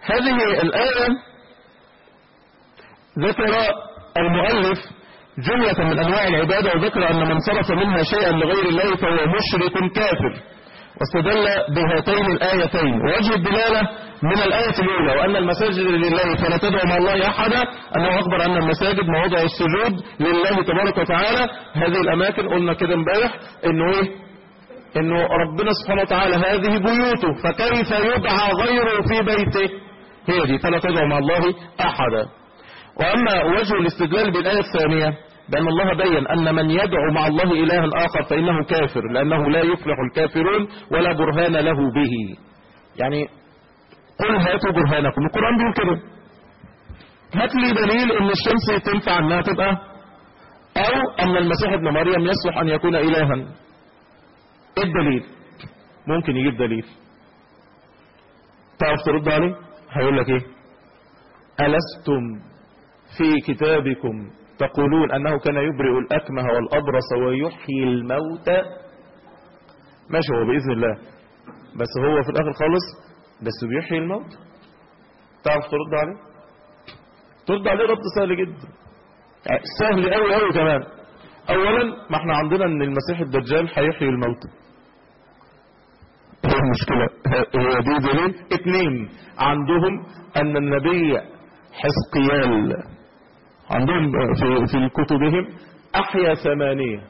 هذه الآية ذكر المؤلف جملة من أنواع العبادة وذكر أن من صرف منها شيئا لغير الله فهو مشرك كافر واستدل بهاتين الآيتين وجه الدلالة من الآية الأولى وأن المساجد لله فلا تدعو مع الله أحدا أنه أخبر أن المساجد مواضع السجود لله تبارك وتعالى هذه الأماكن قلنا كده امبارح إنه إيه إنه ربنا سبحانه وتعالى هذه بيوته فكيف يدعى غيره في بيته هي دي فلا تدعو مع الله أحدا وأما وجه الاستدلال بالآية الثانية بأن الله بين أن من يدعو مع الله إلها آخر فإنه كافر لأنه لا يفلح الكافرون ولا برهان له به يعني قل هاتوا برهانكم القرآن بيقول كده هات لي دليل ان الشمس تنفع انها تبقى او ان المسيح ابن مريم يصلح ان يكون الها ايه الدليل ممكن يجيب دليل تعرف ترد عليه هيقول لك ايه ألستم في كتابكم تقولون أنه كان يبرئ الأكمه والأبرص ويحيي الموتى ماشي هو بإذن الله بس هو في الآخر خالص بس بيحيي الموت تعرف ترد عليه ترد عليه رد سهل جدا يعني سهل قوي قوي كمان اولا ما احنا عندنا ان المسيح الدجال هيحيي الموتى هي المشكلة هي دي دليل اتنين عندهم ان النبي حزقيال عندهم في, في كتبهم احيا ثمانية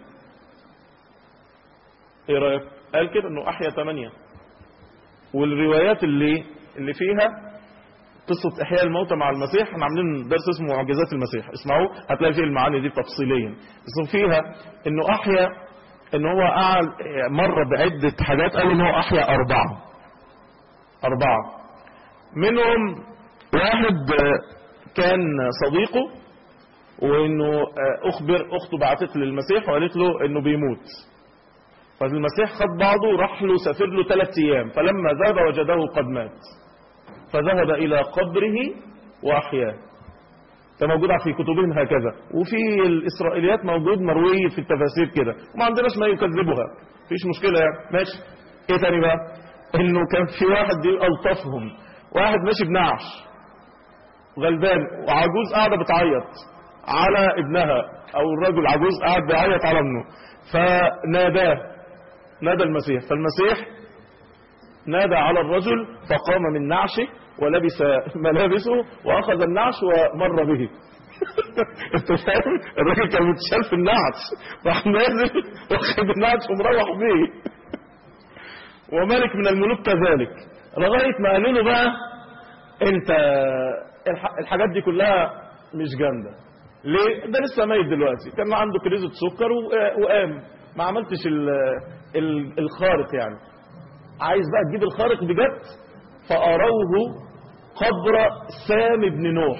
ايه رأيك قال كده انه احيا ثمانية والروايات اللي اللي فيها قصة إحياء الموتى مع المسيح احنا عاملين درس اسمه معجزات المسيح اسمعوه هتلاقي فيه المعاني دي تفصيليا بس فيها انه أحيا ان هو قعد مر بعدة حاجات قال ان هو أحيا أربعة أربعة منهم واحد كان صديقه وانه اخبر اخته بعتت للمسيح وقالت له انه بيموت فالمسيح خد بعضه وراح له سافر له ثلاث ايام فلما ذهب وجده قد مات فذهب الى قبره واحياه ده موجود في كتبهم هكذا وفي الاسرائيليات موجود مروي في التفاسير كده وما عندناش ما يكذبها مفيش مشكله يعني ماشي ايه تاني بقى انه كان في واحد دي الطفهم واحد ماشي بنعش غلبان وعجوز قاعده بتعيط على ابنها او الرجل عجوز قاعد بيعيط على ابنه فناداه نادى المسيح فالمسيح نادى على الرجل فقام من نعشه ولبس ملابسه واخذ النعش ومر به انت فاهم الراجل كان متشال في النعش راح نازل واخد النعش ومروح به وملك من الملوك كذلك لغايه ما قالوا له بقى انت الحاجات دي كلها مش جامده ليه ده لسه ميت دلوقتي كان عنده كريزه سكر وقام ما عملتش ال ال الخارق يعني عايز بقى تجيب الخارق بجد فأروه قبر سام بن نوح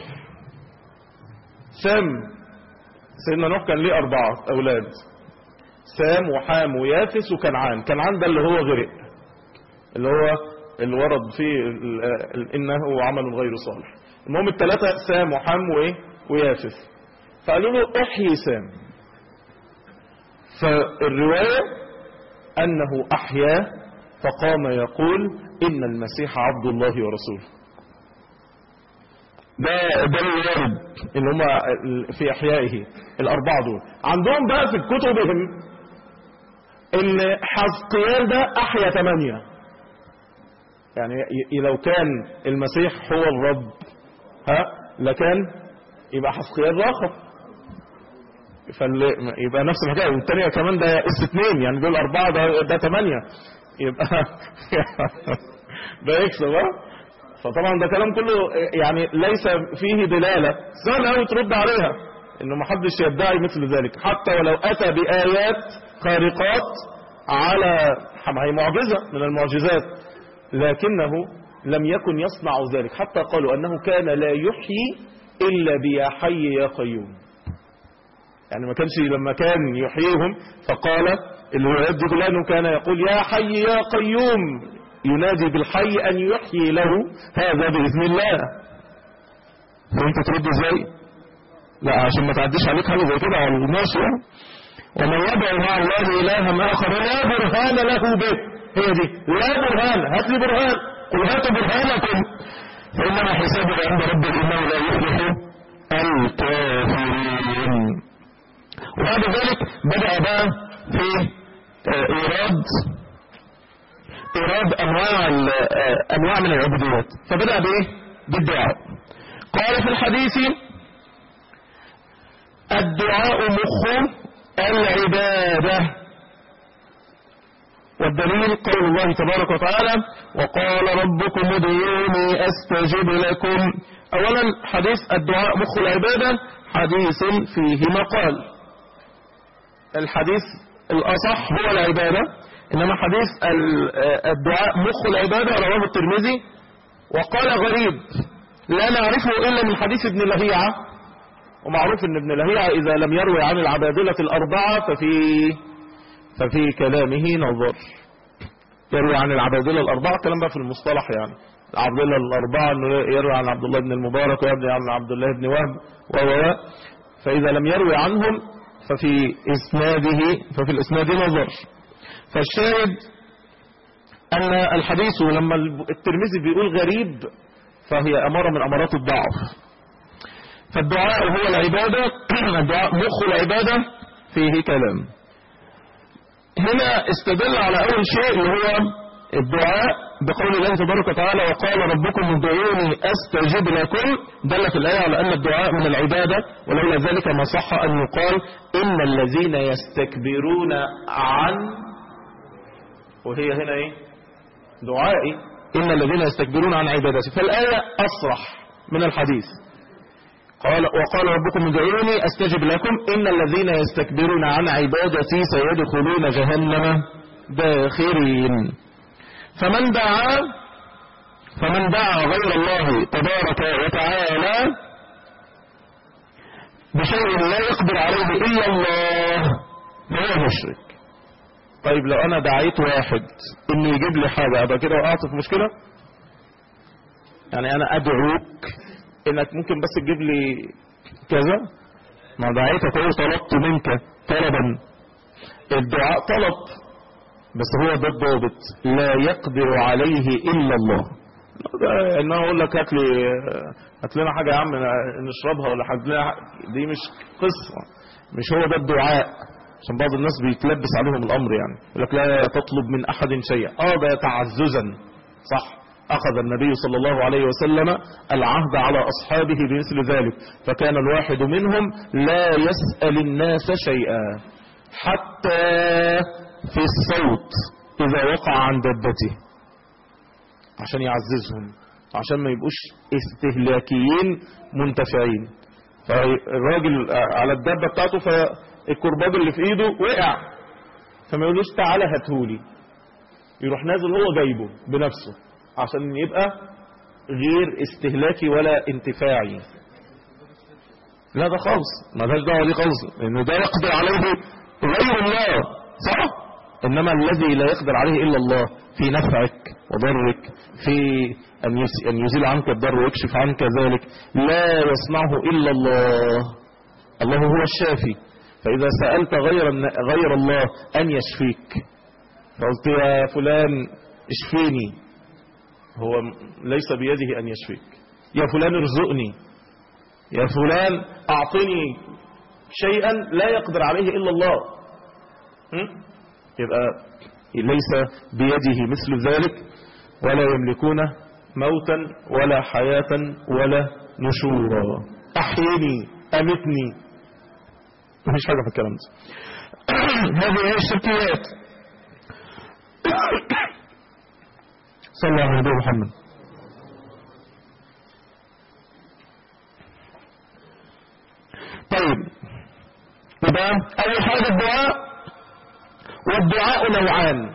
سام سيدنا نوح كان ليه أربعة أولاد سام وحام ويافس وكنعان كنعان ده اللي هو غرق اللي هو اللي ورد فيه إنه عمل غير صالح المهم الثلاثة سام وحام وإيه ويافس فقالوا له احيي سام فالرواية أنه أحياه فقام يقول إن المسيح عبد الله ورسوله ده ده الوارد اللي هم في احيائه الاربعه دول عندهم بقى في كتبهم ان حزقيال ده احيا ثمانيه يعني لو كان المسيح هو الرب ها لكان يبقى حزقيال راخر يبقى نفس الحكايه والثانيه كمان ده اس اثنين يعني دول اربعه ده ده ثمانيه يبقى ده يكسب ها فطبعا ده كلام كله يعني ليس فيه دلاله سهل قوي ترد عليها انه ما حدش يدعي مثل ذلك حتى ولو اتى بايات خارقات على هي معجزه من المعجزات لكنه لم يكن يصنع ذلك حتى قالوا انه كان لا يحيي الا بيا حي يا قيوم يعني ما كانش لما كان يحييهم فقال الروايات دي كلها انه كان يقول يا حي يا قيوم ينادي بالحي ان يحيي له هذا باذن الله فانت ترد ازاي لا عشان ما تعديش عليك حاجه زي كده على الناس يعني ومن يدعو مع الله الها اخر لا برهان له به هي دي لا برهان هات لي برهان قل هاتوا برهانكم فإنما حسابه عند رب إنه لا يفلح الكافرين وبعد ذلك بدأ بقى في آه، إيراد إيراد أنواع ال- آه، أنواع من العبوديات فبدأ بإيه؟ بالدعاء قال في الحديث الدعاء مخ العبادة والدليل قول الله تبارك وتعالى وقال ربكم ادعوني استجب لكم اولا حديث الدعاء مخ العبادة حديث فيه مقال الحديث الاصح هو العبادة انما حديث ال- الدعاء مخ العبادة رواه الترمذي وقال غريب لا نعرفه الا من حديث ابن لهيعة ومعروف ان ابن لهيعة اذا لم يروي عن العبادلة الاربعة ففي ففي كلامه نظر يروي عن العبادلة الأربعة كلام بقى في المصطلح يعني العبادلة الأربعة أنه يروي عن عبد الله بن المبارك ويروي عن عبد الله بن وهب و فإذا لم يروي عنهم ففي إسناده ففي الإسناد نظر فالشاهد أن الحديث لما الترمذي بيقول غريب فهي أمارة من أمارات الضعف فالدعاء هو العبادة الدعاء مخ العبادة فيه كلام هنا استدل على أول شيء اللي هو الدعاء بقول الله تبارك وتعالى وقال ربكم ادعوني استجب لكم دلت الآية على أن الدعاء من العبادة ولولا ذلك ما صح أن يقال إن الذين يستكبرون عن وهي هنا إيه دعائي إن الذين يستكبرون عن عبادتي فالآية أصرح من الحديث قال وقال ربكم ادعوني استجب لكم ان الذين يستكبرون عن عبادتي سيدخلون جهنم داخرين فمن دعا فمن دعا غير الله تبارك وتعالى بشيء لا يقدر عليه الا الله فهو مشرك طيب لو انا دعيت واحد انه يجيب لي حاجه ابقى كده وقعت في مشكله يعني انا ادعوك انك ممكن بس تجيب لي كذا ما دعيتك ايه طلبت منك طلبا الدعاء طلب بس هو ده الضابط لا يقدر عليه الا الله ده ان انا اقول لك هات لي هات لنا حاجه يا عم نشربها ولا هات لنا دي مش قصه مش هو ده الدعاء عشان بعض الناس بيتلبس عليهم الامر يعني يقول لك لا تطلب من احد شيئا اه ده تعززا صح أخذ النبي صلى الله عليه وسلم العهد على أصحابه بمثل ذلك فكان الواحد منهم لا يسأل الناس شيئا حتى في الصوت إذا وقع عن دبته عشان يعززهم عشان ما يبقوش استهلاكيين منتفعين فالراجل على الدبة بتاعته فالكرباج اللي في ايده وقع فما يقولوش تعالى هاتهولي يروح نازل هو جايبه بنفسه عشان يبقى غير استهلاكي ولا انتفاعي لا ده خالص ما لهاش دعوه دي خالص لان ده يقدر عليه غير الله صح انما الذي لا يقدر عليه الا الله في نفعك وضرك في ان يس- ان يزيل عنك الضر ويكشف عنك ذلك لا يصنعه الا الله الله هو الشافي فاذا سالت غير الن- غير الله ان يشفيك فقلت يا فلان اشفيني هو ليس بيده أن يشفيك يا فلان ارزقني يا فلان أعطني شيئا لا يقدر عليه إلا الله م? يبقى ليس بيده مثل ذلك ولا يملكون موتا ولا حياة ولا نشورا أحيني أمتني مفيش حاجة في الكلام ده هذه هي الشركيات صلى الله على نبينا محمد طيب يبقى أول حاجة الدعاء والدعاء نوعان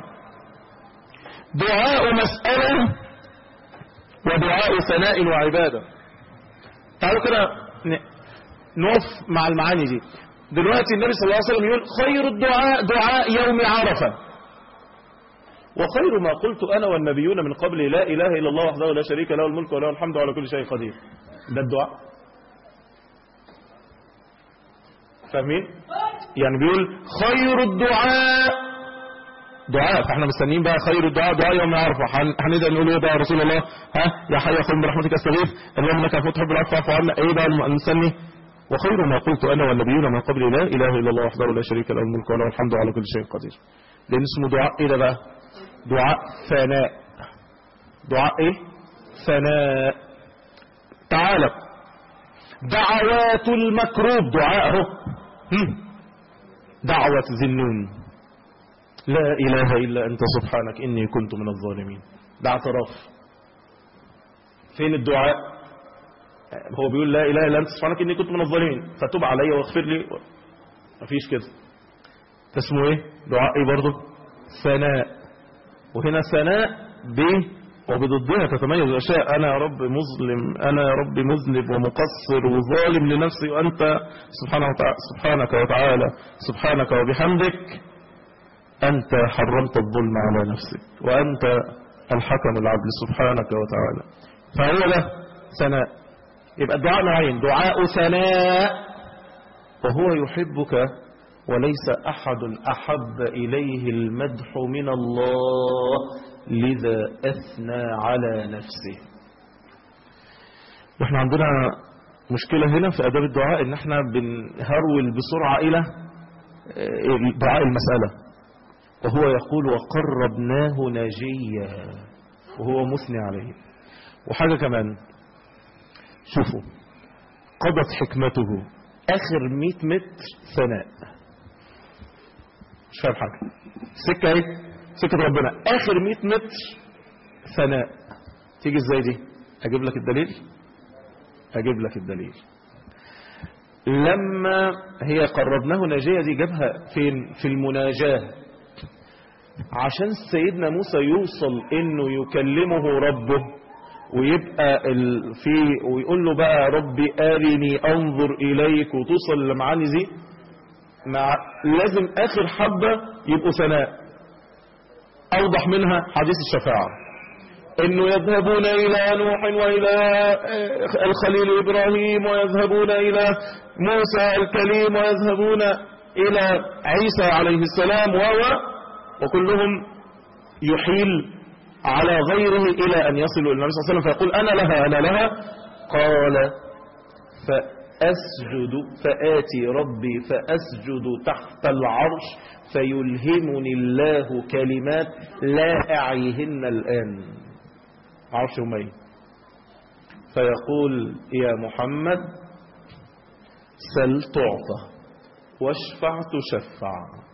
دعاء مسألة ودعاء ثناء وعبادة تعالوا كده ن- نقف مع المعاني دي دلوقتي النبي صلى الله عليه وسلم يقول خير الدعاء دعاء يوم عرفة وخير ما قلت أنا والنبيون من قبل لا إله إلا الله وحده لا شريك له الملك وله الحمد على كل شيء قدير ده الدعاء فاهمين يعني بيقول خير الدعاء دعاء فاحنا مستنيين بقى خير الدعاء دعاء يوم عرفه هن- هنبدا نقول ايه بقى يا رسول الله ها يا حي يا قيوم برحمتك استغيث اللهم انك عفو تحب العفو فاعف عنا ايه بقى الم- نستني وخير ما قلت انا والنبيون من قبل لا اله الا الله وحده لا شريك له الملك وله الحمد على كل شيء قدير لان اسمه دعاء ايه ده بقى دعاء ثناء دعاء ايه ثناء تعالى دعوات المكروب دعاء اهو هم. دعوة ذي النون لا إله إلا أنت سبحانك إني كنت من الظالمين ده اعتراف فين الدعاء هو بيقول لا إله إلا أنت سبحانك إني كنت من الظالمين فتوب علي واغفر لي مفيش كده ده اسمه ايه دعاء ايه برضه ثناء وهنا ثناء ب وبضدها تتميز الاشياء انا يا رب مظلم انا يا رب مذنب ومقصر وظالم لنفسي وانت سبحانه وتعالى سبحانك وتعالى سبحانك وبحمدك انت حرمت الظلم على نفسك وانت الحكم العدل سبحانك وتعالى فهو ده ثناء يبقى الدعاء نوعين دعاء ثناء وهو يحبك وليس أحد أحب إليه المدح من الله لذا أثنى على نفسه احنا عندنا مشكلة هنا في أداب الدعاء ان احنا بنهرول بسرعة إلى آه، دعاء المسألة وهو يقول وقربناه ناجيا وهو مثني عليه وحاجة كمان شوفوا قضت حكمته آخر 100 متر ثناء مش فاهم حاجة سكة ايه سكة ربنا آخر 100 متر ثناء تيجي ازاي دي اجيب لك الدليل اجيب لك الدليل لما هي قربناه ناجية دي جابها فين في المناجاة عشان سيدنا موسى يوصل انه يكلمه ربه ويبقى ال... في ويقول له بقى ربي ارني انظر اليك وتوصل لمعاني دي مع لازم اخر حبة يبقوا ثناء اوضح منها حديث الشفاعة انه يذهبون الى نوح والى الخليل ابراهيم ويذهبون الى موسى الكليم ويذهبون الى عيسى عليه السلام وهو وكلهم يحيل على غيره الى ان يصلوا الى النبي صلى الله عليه وسلم فيقول انا لها انا لها قال فأسجد فآتي ربي فأسجد تحت العرش فيلهمني الله كلمات لا أعيهن الآن عرش أمي فيقول يا محمد سل تعطى واشفع تشفع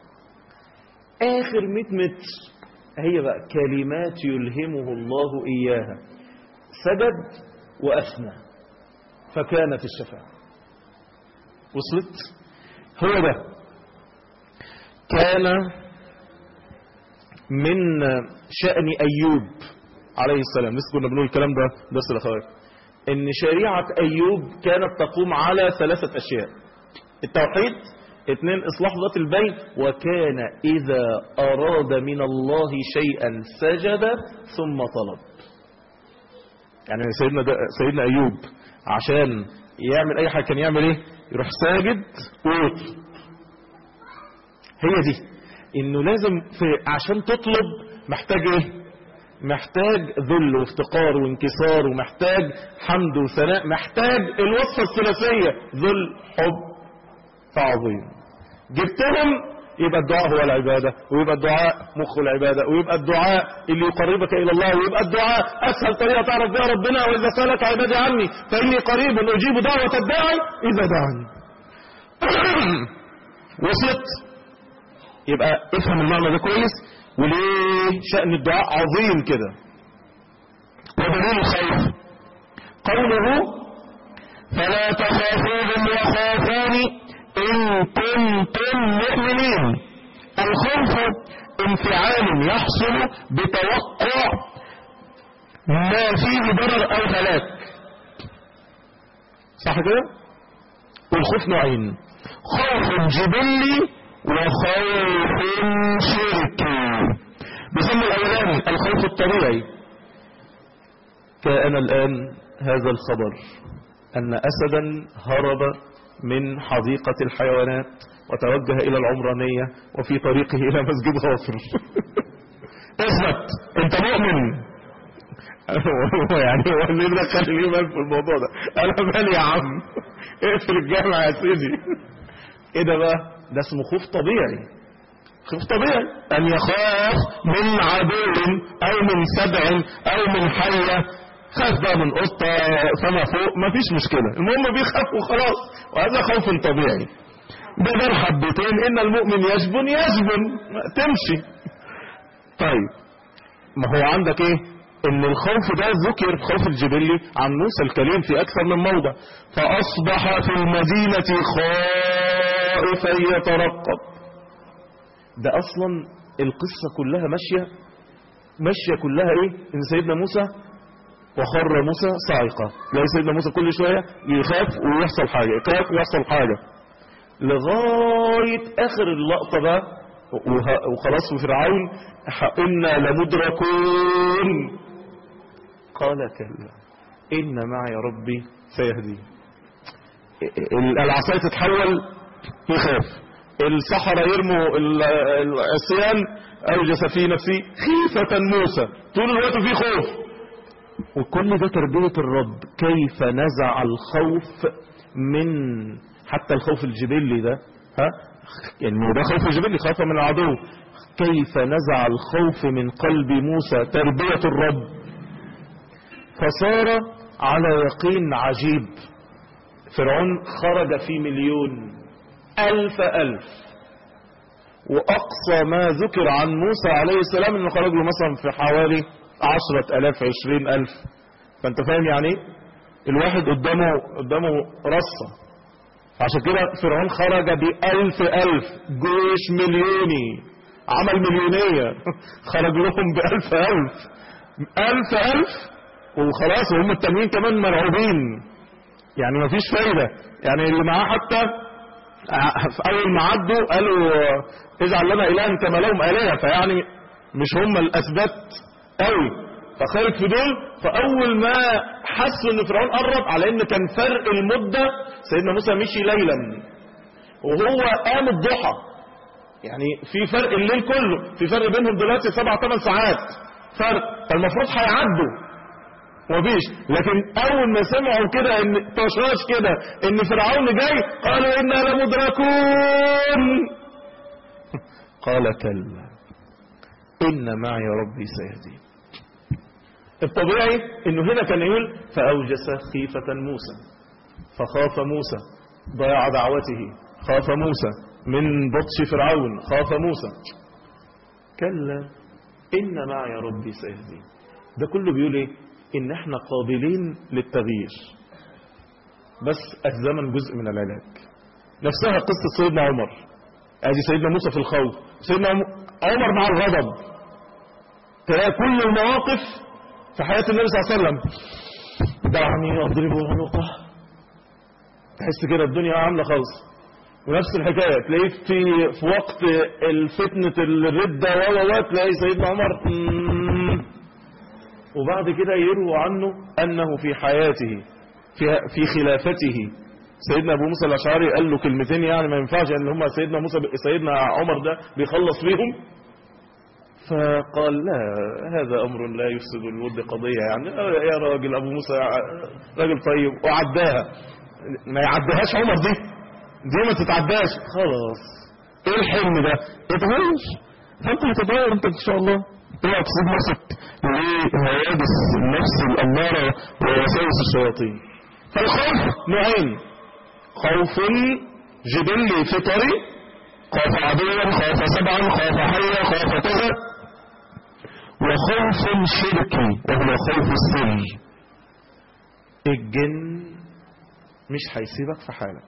آخر مئة متر هي بقى كلمات يلهمه الله إياها سجد وأثنى فكانت الشفاعة وصلت هو ده كان من شأن أيوب عليه السلام لسه كنا بنقول الكلام ده درس الأخوات إن شريعة أيوب كانت تقوم على ثلاثة أشياء التوحيد اثنين إصلاح ذات البين وكان إذا أراد من الله شيئا سجد ثم طلب يعني سيدنا, سيدنا أيوب عشان يعمل أي حاجة كان يعمل إيه يروح ساجد ويطلب هي دي انه لازم في عشان تطلب محتاج ايه محتاج ذل وافتقار وانكسار ومحتاج حمد وثناء محتاج الوصفة الثلاثية ذل حب تعظيم جبتهم يبقى الدعاء هو العبادة ويبقى الدعاء مخ العبادة ويبقى الدعاء اللي يقربك إلى الله ويبقى الدعاء أسهل طريقة تعرف بها ربنا وإذا سألك عبادي عني فإني قريب أجيب دعوة الداعي إذا دعاني وصلت يبقى افهم المعنى ده كويس وليه شأن الدعاء عظيم كده ودليل الخوف قوله فلا تخافوهم وخافوني إن كنتم مؤمنين الخوف انفعال يحصل بتوقع ما فيه ضرر أو هلاك صح كده؟ والخوف نوعين خوف جبلي وخوف شركي بيسموا الأولاني الخوف الطبيعي كان الآن هذا الخبر أن أسدا هرب من حديقة الحيوانات وتوجه إلى العمرانية وفي طريقه إلى مسجد غافر مؤمن هو يعني هو اللي دخل الايمان في الموضوع ده انا مالي يا عم اقفل الجامع يا سيدي ايه ده بقى ده اسمه خوف طبيعي خوف طبيعي أن يخاف من عدو أو من سبع أو من حية خاف بقى من قطة فما فوق مفيش مشكلة المهم بيخاف وخلاص وهذا خوف طبيعي ده دول حبتين ان المؤمن يجبن يجبن تمشي طيب ما هو عندك ايه ان الخوف ده ذكر خوف الجبلي عن موسى الكليم في اكثر من موضع فاصبح في المدينة خائفا يترقب ده اصلا القصة كلها ماشية ماشية كلها ايه ان سيدنا موسى وخر موسى صاعقة لا سيدنا موسى كل شوية يخاف ويحصل حاجة يخاف ويحصل حاجة لغاية اخر اللقطة بقى وه- وخلاص وفرعون إنا لمدركون قال كلا إن معي ربي سيهدين ال- العصاية تتحول يخاف السحرة يرموا ال- العصيان أوجس في نفسي خيفة موسى طول الوقت في خوف وكل ده تربية الرب كيف نزع الخوف من حتى الخوف الجبلي ده ها يعني ده خوف الجبلي خاف من العدو كيف نزع الخوف من قلب موسى تربية الرب فصار على يقين عجيب فرعون خرج في مليون ألف ألف وأقصى ما ذكر عن موسى عليه السلام أنه خرج له مثلا في حوالي عشرة ألاف عشرين ألف فأنت فاهم يعني إيه؟ الواحد قدامه قدامه رصة عشان كده فرعون خرج بألف ألف جيش مليوني عمل مليونية خرج لهم بألف ألف ألف ألف وخلاص وهم التانيين كمان مرعوبين يعني مفيش فايدة يعني اللي معاه حتى في أول ما عدوا قالوا اجعل لنا إلها كما لهم آلهة فيعني مش هم الأثبات قوي فخرج في دول فأول ما حسوا إن فرعون قرب على إن كان فرق المدة سيدنا موسى مشي ليلا وهو قام الضحى يعني في فرق الليل كله في فرق بينهم دلوقتي سبع ثمان ساعات فرق فالمفروض هيعدوا مفيش لكن اول ما سمعوا كده ان طشاش كده ان فرعون جاي قالوا انا لمدركون قال كلا ان معي ربي سيهدين الطبيعي انه هنا كان يقول فاوجس خيفة موسى فخاف موسى ضياع دعوته خاف موسى من بطش فرعون خاف موسى كلا ان معي ربي سيهدين ده كله بيقول ايه ان احنا قابلين للتغيير بس الزمن جزء من العلاج نفسها قصة سيدنا عمر ادي سيدنا موسى في الخوف سيدنا عمر مع الغضب تلاقي كل المواقف في حياة النبي صلى الله عليه وسلم دعني اضربه عنقه تحس كده الدنيا عاملة خالص ونفس الحكاية تلاقيه في في وقت الفتنة الردة و و تلاقي سيدنا عمر مم. وبعد كده يروى عنه أنه في حياته في, في خلافته سيدنا أبو موسى الأشعري قال له كلمتين يعني ما ينفعش أن هم سيدنا موسى سيدنا عمر ده بيخلص بيهم فقال لا هذا أمر لا يفسد الود قضية يعني يا راجل أبو موسى راجل طيب وعداها ما يعديهاش عمر دي دي ما تتعداش خلاص ايه الحلم ده اتغير فانت هتتغير انت ان شاء الله اوعى تسيب نفسك لهواجس النفس الاماره ووساوس الشياطين فالخوف نوعين خوف جبلي فطري خاف عدوا خاف سبعا خاف حيا خاف كذا وخوف شركي وهو خوف السر الجن مش هيسيبك في حالك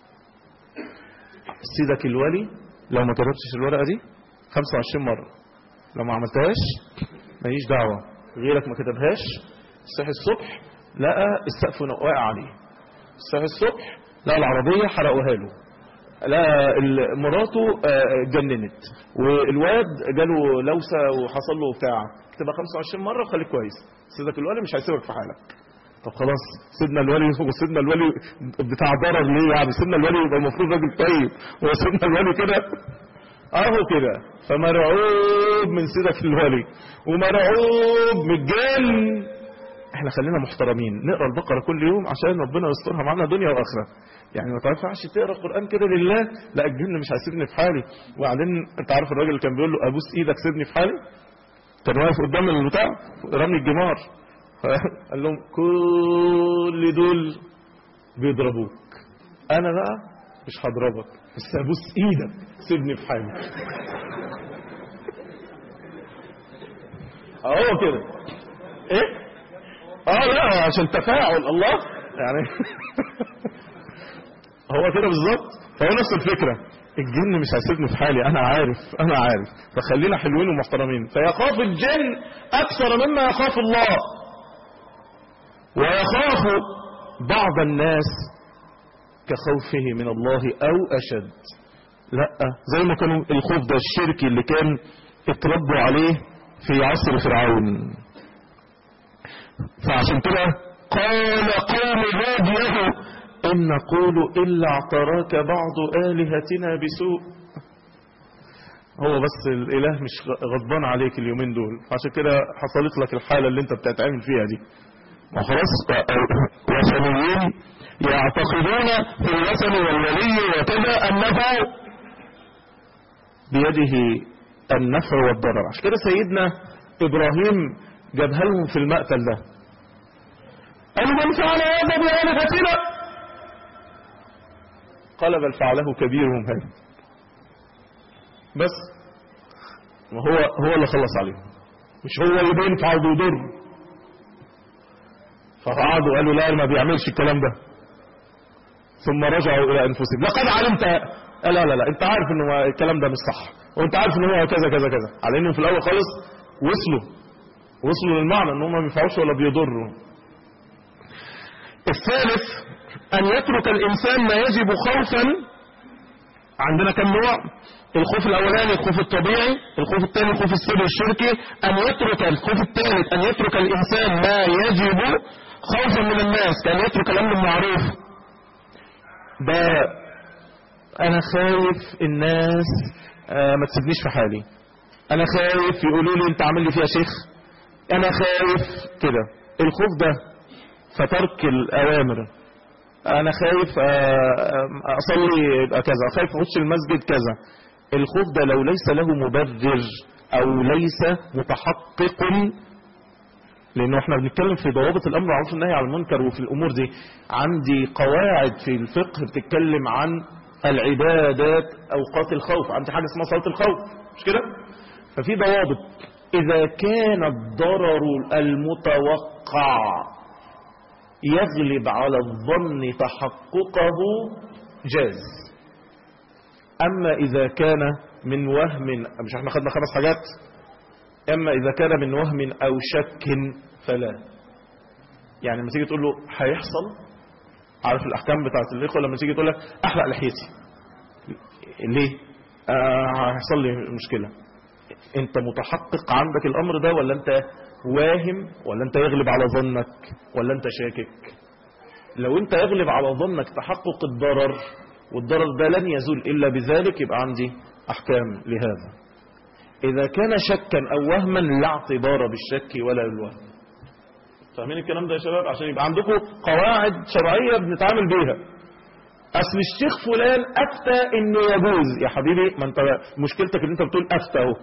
سيدك الولي لو ما كتبتش الورقة دي 25 مرة لو ما عملتهاش ماليش دعوة غيرك ما كتبهاش صحي الصبح لقى السقف واقع عليه صحي الصبح لقى العربية حرقوها له لقى ال- مراته آه، اتجننت والواد جاله لوسة وحصل له بتاع اكتبها 25 مرة وخليك كويس سيدك الولي مش هيسيبك في حالك طب خلاص سيدنا الولي وسيدنا الولي بتاع ضرر ليه يعني سيدنا الولي يبقى المفروض راجل طيب هو سيدنا الولي كده اهو كده فمرعوب من سيدك الولي ومرعوب من الجن احنا خلينا محترمين نقرا البقره كل يوم عشان ربنا يسترها معانا دنيا واخره يعني ما تنفعش تقرا القران كده لله لا الجن مش هيسيبني في حالي وبعدين انت عارف الراجل اللي كان بيقول له ابوس ايدك سيبني في حالي كان واقف قدام البتاع رمي الجمار قال لهم كل دول بيضربوك انا بقى مش هضربك بس ابوس ايدك سيبني في حالي اهو كده ايه اه لا عشان تفاعل الله يعني هو كده بالظبط فهو نفس الفكره الجن مش هيسيبني في حالي انا عارف انا عارف فخلينا حلوين ومحترمين فيخاف الجن اكثر مما يخاف الله ويخاف بعض الناس كخوفه من الله او اشد لا زي ما كانوا الخوف ده الشركي اللي كان اتربوا عليه في عصر فرعون فعشان كده قال قوم هود له إن نقول إلا اعتراك بعض آلهتنا بسوء هو بس الإله مش غضبان عليك اليومين دول عشان كده حصلت لك الحالة اللي انت بتتعامل فيها دي ما خلاص وثنيين يعتقدون في الوثن والولي وكذا أنه بيده النفع والضرر عشان كده سيدنا إبراهيم جابها لهم في المقتل ده قال من فعل هذا بآلهتنا قال بل فعله كبيرهم هذا بس وهو هو اللي خلص عليه مش هو اللي بينفع وبيضر فقعدوا قالوا لا ما بيعملش الكلام ده ثم رجعوا الى انفسهم لقد علمت لا لا لا انت عارف ان الكلام ده مش صح وانت عارف ان هو كذا كذا كذا على انه في الاول خالص وصلوا وصلوا للمعنى ان هم ما بينفعوش ولا بيضروا الثالث ان يترك الانسان ما يجب خوفا عندنا كم نوع الخوف الاولاني الخوف الطبيعي الخوف الثاني الخوف السري الشركي ان يترك الخوف الثالث ان يترك الانسان ما يجب خوفا من الناس كان يترك الامر المعروف ده انا خايف الناس آه ما تسيبنيش في حالي انا خايف يقولوا لي انت عامل لي فيها شيخ انا خايف كده الخوف ده فترك الاوامر انا خايف اصلي يبقى كذا خايف اخش المسجد كذا الخوف ده لو ليس له مبرر او ليس متحقق لانه احنا بنتكلم في ضوابط الامر معروف النهي عن المنكر وفي الامور دي عندي قواعد في الفقه بتتكلم عن العبادات اوقات الخوف عندي حاجه اسمها صلاه الخوف مش كده ففي ضوابط اذا كان الضرر المتوقع يغلب على الظن تحققه جاز اما اذا كان من وهم مش احنا خدنا خمس حاجات اما اذا كان من وهم او شك فلا يعني لما تيجي تقول له هيحصل عارف الاحكام بتاعت الاخوه لما تيجي تقول لك احلق لحيتي ليه آه هيحصل لي مشكله انت متحقق عندك الامر ده ولا انت واهم ولا انت يغلب على ظنك ولا انت شاكك لو انت يغلب على ظنك تحقق الضرر والضرر ده لن يزول الا بذلك يبقى عندي احكام لهذا اذا كان شكا او وهما لا اعتبار بالشك ولا بالوهم فاهمين الكلام ده يا شباب عشان يبقى عندكم قواعد شرعيه بنتعامل بيها اصل الشيخ فلان افتى انه يجوز يا حبيبي ما انت مشكلتك ان انت بتقول افتى اهو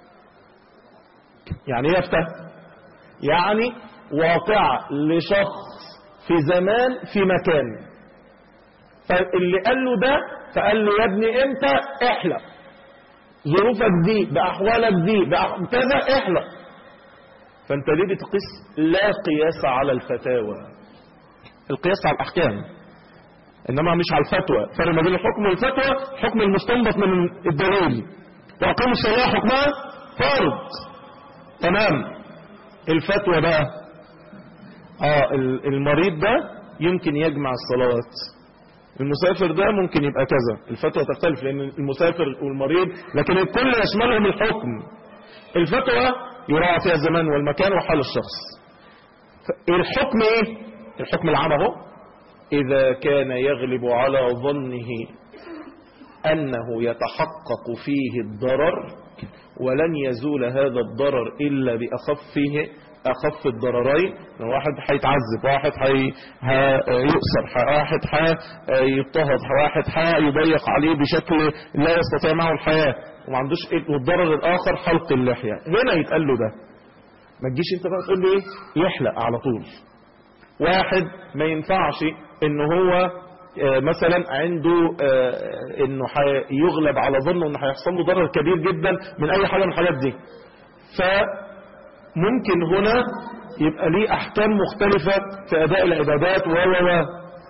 يعني ايه افتى يعني واقعة لشخص في زمان في مكان فاللي قال له ده فقال له يا ابني انت احلق ظروفك دي باحوالك دي بأح... كذا احلق فانت ليه بتقيس لا قياس على الفتاوى القياس على الاحكام انما مش على الفتوى فرق ما بين الحكم والفتوى حكم المستنبط من الدليل واقيموا الصلاه حكمها فرض تمام الفتوى بقى اه المريض ده يمكن يجمع الصلوات المسافر ده ممكن يبقى كذا الفتوى تختلف لان المسافر والمريض لكن الكل يشملهم الحكم الفتوى يراعى فيها الزمان والمكان وحال الشخص الحكم ايه الحكم العام اهو اذا كان يغلب على ظنه أنه يتحقق فيه الضرر ولن يزول هذا الضرر إلا بأخفه أخف الضررين واحد هيتعذب واحد هيؤسر واحد هيضطهد واحد هيضيق عليه بشكل لا يستطيع معه الحياة وما عندوش إيه والضرر الآخر حلق اللحية هنا يتقال له ده ما تجيش انت بقى تقول لي ايه يحلق على طول واحد ما ينفعش ان هو آه، مثلا عنده آه، انه يغلب على ظنه انه هيحصل له ضرر كبير جدا من اي حاجه من الحاجات دي فممكن هنا يبقى ليه احكام مختلفه في اداء العبادات و و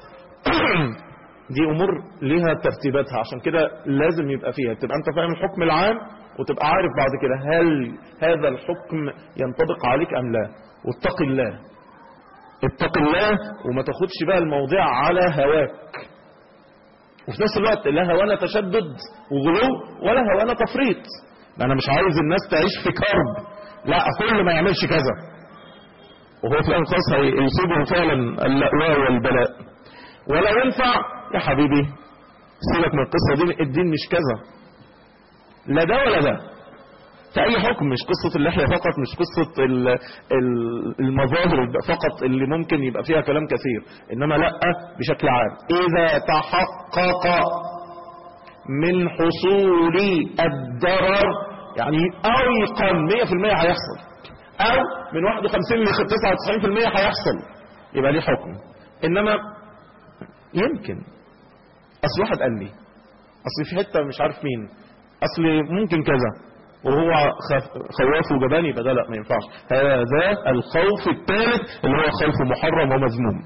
دي امور ليها ترتيباتها عشان كده لازم يبقى فيها تبقى انت فاهم الحكم العام وتبقى عارف بعد كده هل هذا الحكم ينطبق عليك ام لا واتق الله اتق الله وما تاخدش بقى الموضوع على هواك وفي نفس الوقت لا هوانا تشدد وغلو ولا هوانا تفريط انا مش عايز الناس تعيش في كرب لا كل ما يعملش كذا وهو في الانقاص هيصيبه فعلا اللأواء والبلاء ولا ينفع يا حبيبي سيبك من القصة دي الدين مش كذا لا ده ولا ده في اي حكم مش قصة اللحية فقط مش قصة المظاهر فقط اللي ممكن يبقى فيها كلام كثير انما لا بشكل عام اذا تحقق من حصول الضرر يعني ايقن 100% هيحصل او من 51 ل 99% هيحصل يبقى ليه حكم انما يمكن اصل واحد قال لي اصل في حته مش عارف مين اصل ممكن كذا وهو خواف وجبان يبقى ده لا ما ينفعش هذا الخوف الثالث اللي هو خوف محرم ومذموم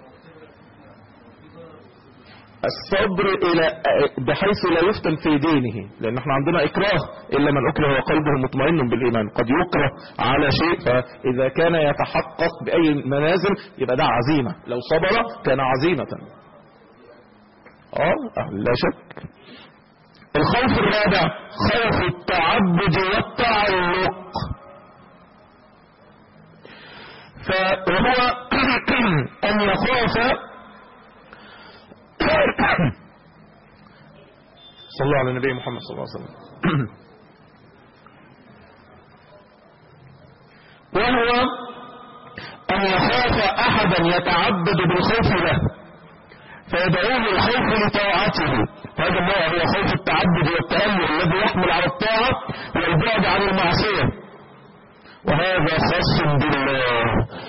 الصبر الى بحيث لا يفتن في دينه لان احنا عندنا اكراه الا من اكره وقلبه مطمئن بالايمان قد يكره على شيء فاذا كان يتحقق باي منازل يبقى ده عزيمه لو صبر كان عزيمه اه لا شك الخوف الرابع خوف التعبد والتعلق فهو أن يخاف صلى الله على النبي محمد صلى الله عليه وسلم وهو أن يخاف أحدا يتعبد بالخوف له فيدعوه الخوف لطاعته هذا النوع هو خوف التعبد والتأمل الذي يحمل على الطاعة والبعد عن المعصية وهذا خاص بالله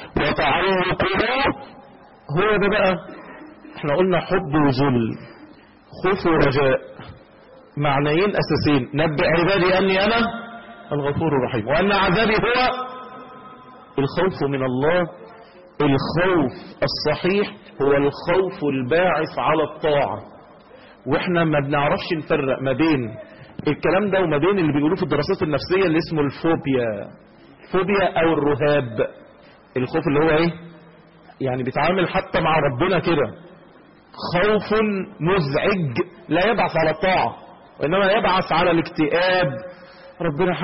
وتعلقه هو ده بقى احنا قلنا حب وذل خوف ورجاء معنيين اساسيين نبئ عبادي اني انا الغفور الرحيم وان عذابي هو الخوف من الله الخوف الصحيح هو الخوف الباعث على الطاعة واحنا ما بنعرفش نفرق ما بين الكلام ده وما بين اللي بيقولوه في الدراسات النفسية اللي اسمه الفوبيا الفوبيا او الرهاب الخوف اللي هو ايه يعني بيتعامل حتى مع ربنا كده خوف مزعج لا يبعث على الطاعة وإنما يبعث على الاكتئاب ربنا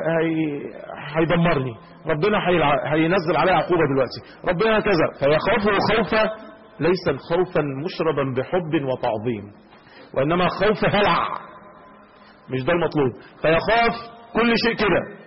هيدمرني ربنا هينزل عليه عقوبة دلوقتي ربنا كذا فيخافه خوفا ليس خوفا مشربا بحب وتعظيم وإنما خوف هلع مش ده المطلوب فيخاف كل شيء كده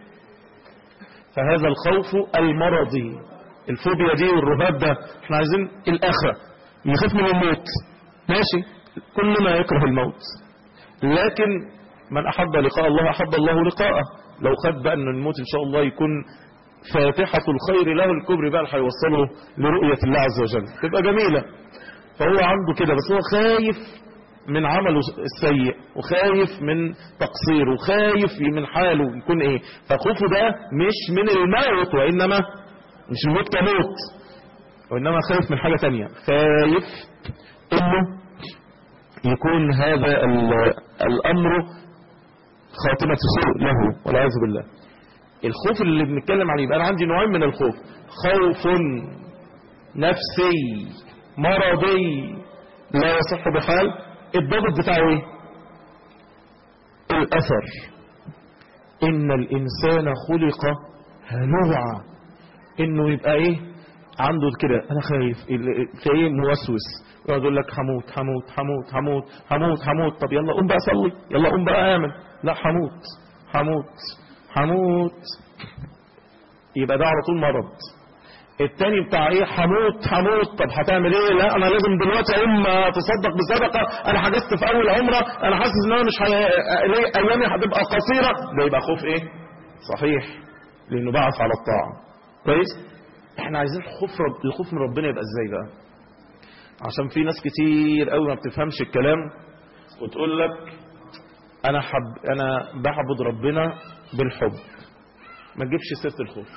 فهذا الخوف المرضي الفوبيا دي والرهاب ده احنا عايزين الآخرة يخاف من الموت ماشي كل ما يكره الموت لكن من أحب لقاء الله أحب الله لقاءه لو خد بقى أن الموت إن شاء الله يكون فاتحة الخير له الكبر بقى اللي هيوصله لرؤية الله عز وجل تبقى جميلة فهو عنده كده بس هو خايف من عمله السيء وخايف من تقصيره وخايف من حاله يكون ايه فخوفه ده مش من الموت وانما مش الموت كموت وانما خايف من حاجة تانية خايف انه يكون هذا الامر خاتمة سوء له والعياذ بالله الخوف اللي بنتكلم عليه يبقى انا عندي نوعين من الخوف خوف نفسي مرضي لا يصح بحال الضابط بتاعه ايه الاثر ان الانسان خلق هلوعا انه يبقى ايه عنده كده انا خايف ال- تلاقيه موسوس يقعد يقول لك هموت هموت هموت هموت هموت هموت طب يلا قوم بقى صلي يلا قوم بقى اعمل لا هموت هموت هموت يبقى ده على طول مرض التاني بتاع ايه هموت هموت طب هتعمل ايه لا انا لازم دلوقتي اقوم تصدق بصدقه انا حجزت في اول عمره انا حاسس ان انا مش هي... ليه ايامي هتبقى قصيره ده يبقى خوف ايه صحيح لانه بعث على الطاعه كويس احنا عايزين الخوف رب... الخوف من ربنا يبقى ازاي بقى عشان في ناس كتير قوي ما بتفهمش الكلام وتقول لك انا حب انا بعبد ربنا بالحب ما تجيبش سيره الخوف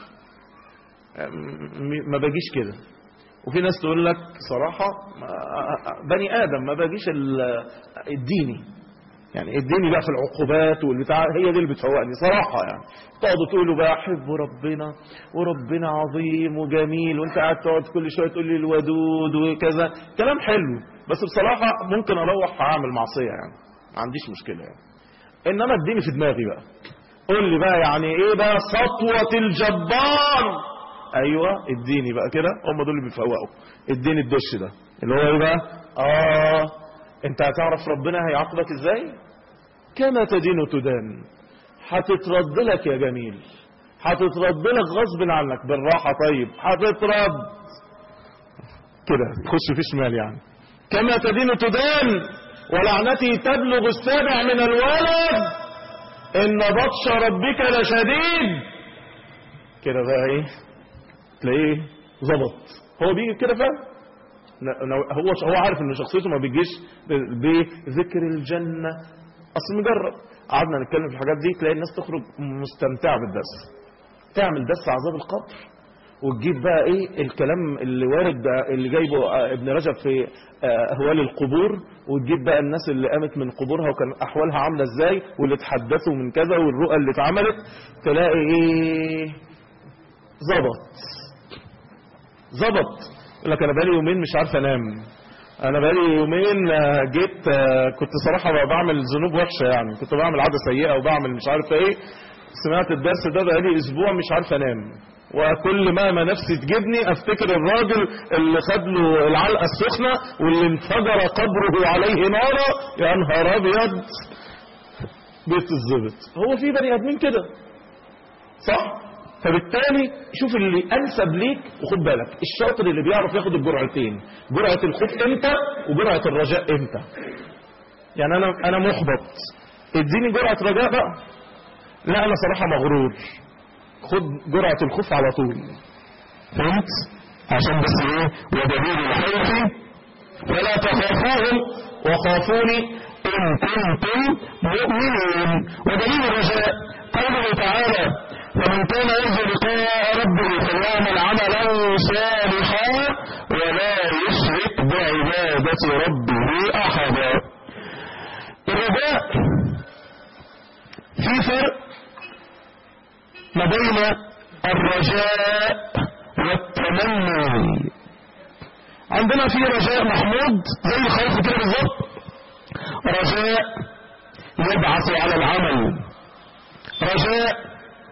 م- ما باجيش كده وفي ناس تقول لك صراحة ما- بني آدم ما باجيش ال- الديني يعني اديني بقى في العقوبات والبتاع هي دي اللي بتفوقني صراحة يعني تقعدوا تقولوا بقى احب ربنا وربنا عظيم وجميل وانت قاعد تقعد كل شوية تقول لي الودود وكذا كلام حلو بس بصراحة ممكن اروح اعمل معصية يعني ما عنديش مشكلة يعني انما اديني في دماغي بقى قول لي بقى يعني ايه بقى سطوة الجبار ايوه اديني بقى كده هم دول اللي بيفوقوا اديني الدش ده اللي هو ايه بقى اه انت هتعرف ربنا هيعاقبك ازاي كما تدين تدان هتترد لك يا جميل هتترد لك غصب عنك بالراحة طيب هتترد كده يخش في شمال يعني كما تدين تدان ولعنتي تبلغ السابع من الولد ان بطش ربك لشديد كده بقى ايه تلاقيه ظبط هو بيجي كده فعلا لا- لا- هو هو عارف ان شخصيته ما بيجيش ب- بذكر الجنه اصل مجرد قعدنا نتكلم في الحاجات دي تلاقي الناس تخرج مستمتعه بالدرس تعمل درس عذاب القبر وتجيب بقى ايه الكلام اللي وارد ده اللي جايبه آه، ابن رجب في آه، اهوال القبور وتجيب بقى الناس اللي قامت من قبورها وكان احوالها عامله ازاي واللي اتحدثوا من كذا والرؤى اللي اتعملت تلاقي ايه ظبط ظبط يقول لك انا بقالي يومين مش عارف انام انا بقالي يومين آه، جيت آه، كنت صراحه بقى بعمل ذنوب وحشه يعني كنت بعمل عاده سيئه وبعمل مش عارف ايه سمعت الدرس ده بقالي اسبوع مش عارف انام وكل ما ما نفسي تجيبني افتكر الراجل اللي خد له العلقه السخنه واللي انفجر قبره عليه نارا يا نهار ابيض بيت الزبط هو في بني ادمين كده صح فبالتالي شوف اللي انسب ليك وخد بالك الشاطر اللي بيعرف ياخد الجرعتين جرعه الخوف امتى وجرعه الرجاء امتى يعني انا انا محبط اديني جرعه رجاء بقى لا انا صراحه مغرور خد جرعه الخوف على طول فهمت عشان بس ايه ودليل الخوف فلا تخافوهم وخافوني إن كنتم مؤمنين ودليل الرجاء قوله تعالى فمن كان يرجو لقاء ربه فليعمل عملا صالحا ولا يشرك بعبادة ربه أحدا الرجاء في فرق ما بين الرجاء والتمني عندنا في رجاء محمود زي الخوف كده بالظبط رجاء يبعث على العمل رجاء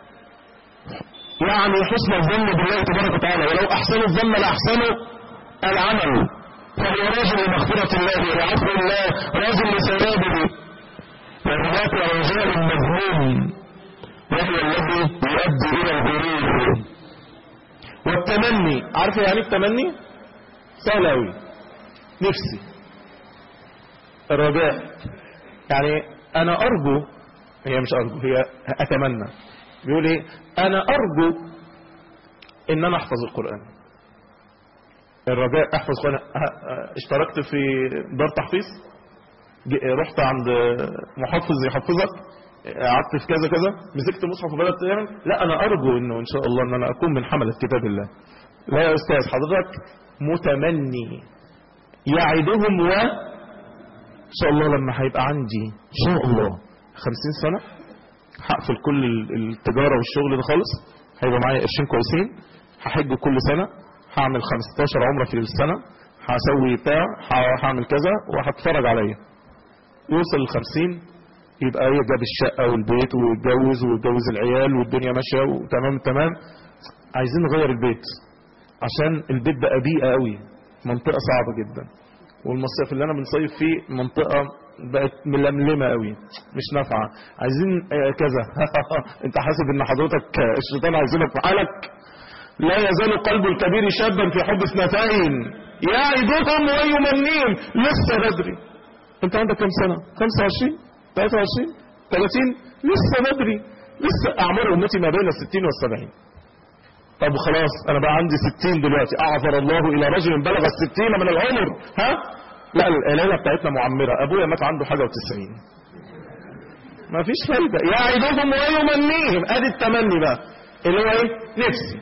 يعني حسن الظن بالله تبارك وتعالى ولو احسنوا الظن لاحسنوا العمل فهو راجل لمغفرة الله وعفو الله راجل لثوابه وهناك رجاء مذموم وهو الذي يؤدي الى الغرور والتمني عارف يعني التمني سهل قوي نفسي الرجاء يعني انا ارجو هي مش ارجو هي اتمنى بيقول ايه انا ارجو ان انا احفظ القران الرجاء احفظ القران ه- ه- اشتركت في دار تحفيظ ج- رحت عند محفظ يحفظك قعدت في كذا كذا مسكت مصحف وبدات تعمل لا انا ارجو انه ان شاء الله ان انا اكون من حمله كتاب الله لا يا استاذ حضرتك متمني يعدهم و ان شاء الله لما هيبقى عندي ان شاء الله 50 سنه هقفل كل ال- التجاره والشغل ده خالص هيبقى معايا قرشين كويسين هحج كل سنه هعمل 15 عمره في السنه هسوي بتاع ه- هعمل كذا وهتفرج عليا يوصل ل 50 يبقى ايه جاب الشقه والبيت ويتجوز ويتجوز العيال والدنيا ماشيه وتمام تمام عايزين نغير البيت عشان البيت بقى بيئة قوي منطقة صعبة جدا والمصيف اللي انا بنصيف فيه منطقة بقت ململمة قوي مش نافعة عايزين آه، كذا انت حاسب ان حضرتك آه، الشيطان عايزينك في حالك لا يزال قلب الكبير شابا في حب اثنتين يعدهم ويمنيهم لسه بدري انت عندك كم سنة 25 23 30 لسه بدري لسه اعمار امتي ما بين الستين والسبعين طب خلاص انا بقى عندي ستين دلوقتي اعذر الله الى رجل بلغ الستين من العمر ها لا العيله بتاعتنا معمره ابويا مات عنده حاجه وتسعين ما فيش فايده يعدهم ويمنيهم ادي التمني بقى اللي هو ايه نفسي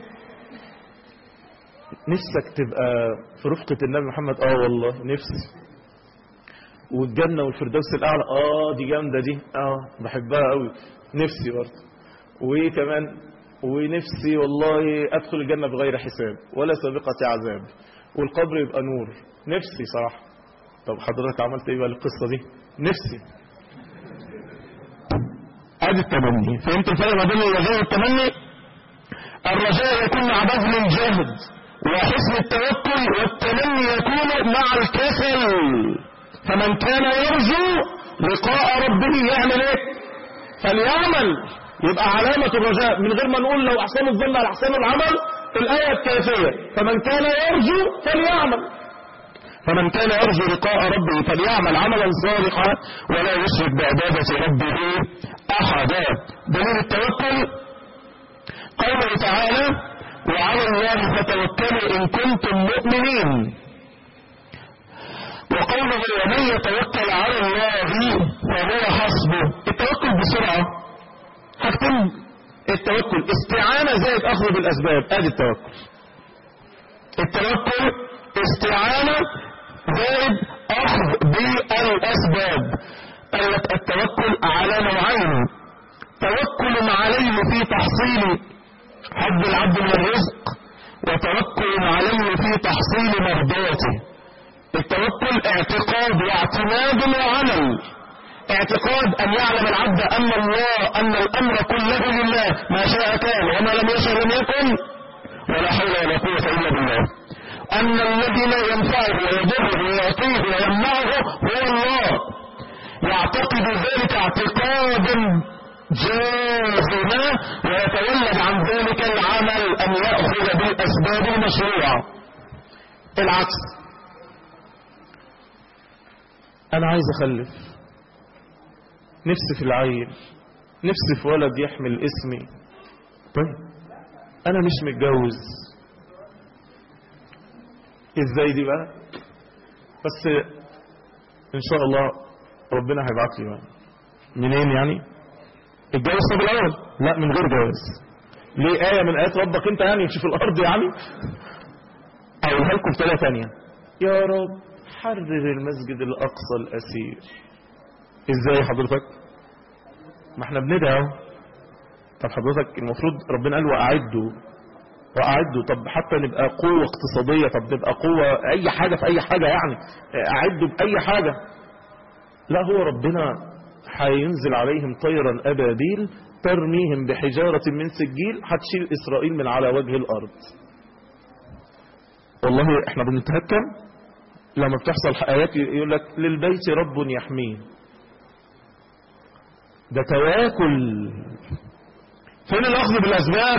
نفسك تبقى في رفقة النبي محمد اه والله نفسي والجنة والفردوس الأعلى اه دي جامدة دي اه بحبها قوي نفسي برضه وكمان ونفسي والله أدخل الجنة بغير حساب ولا سابقة عذاب والقبر يبقى نور نفسي صراحة طب حضرتك عملت ايه بقى القصة دي نفسي ادي التمني فهمت الفرق ما بين الرجاء والتمني الرجاء يكون مع بذل الجهد وحسن التوكل والتمني يكون مع الكسل فمن كان يرجو لقاء ربه يعمل ايه فليعمل يبقى علامة الرجاء من غير ما نقول لو احسن الظن على احسن العمل الآية الكافية فمن كان يرجو فليعمل فمن كان يرجو لقاء ربه فليعمل عملا صالحا ولا يشرك بعبادة ربه أحدا دليل التوكل قوله تعالى وعلى الله فتوكلوا إن كنتم مؤمنين وقوله ومن يتوكل على الله فهو حسبه التوكل بسرعة حاجتين التوكل استعانة زائد أخذ بالأسباب ادي التوكل التوكل استعانة زائد أخذ بالأسباب قال لك التوكل على نوعين توكل عليه في تحصيل حظ العبد من الرزق وتوكل عليه في تحصيل مرضاته التوكل اعتقاد واعتماد وعمل اعتقاد ان يعلم العبد ان الله ان الامر كله لله ما شاء كان وما لم يشاء لم يكن ولا حول ولا قوه الا بالله ان الذي لا ينفعه ويضره ويعطيه ويمنعه هو الله يعتقد ذلك اعتقادا جازما ويتولد عن ذلك العمل ان ياخذ بالاسباب المشروعه العكس أنا عايز أخلف نفسي في العيل نفسي في ولد يحمل اسمي طيب أنا مش متجوز إزاي دي بقى بس إن شاء الله ربنا هيبعت لي بقى منين يعني الجواز طب الاول لا من غير جواز ليه آية من آيات ربك أنت يعني مش في الأرض يعني أقولها لكم بطريقة تانية يا رب حرر المسجد الأقصى الأسير إزاي حضرتك ما احنا بندعي اهو طب حضرتك المفروض ربنا قال وأعدوا وأعدوا طب حتى نبقى قوة اقتصادية طب نبقى قوة أي حاجة في أي حاجة يعني أعدوا بأي حاجة لا هو ربنا هينزل عليهم طيرا أبابيل ترميهم بحجارة من سجيل هتشيل إسرائيل من على وجه الأرض والله احنا بنتهكم لما بتحصل آيات يقول لك للبيت رب يحميه ده تواكل فين الأخذ بالأسباب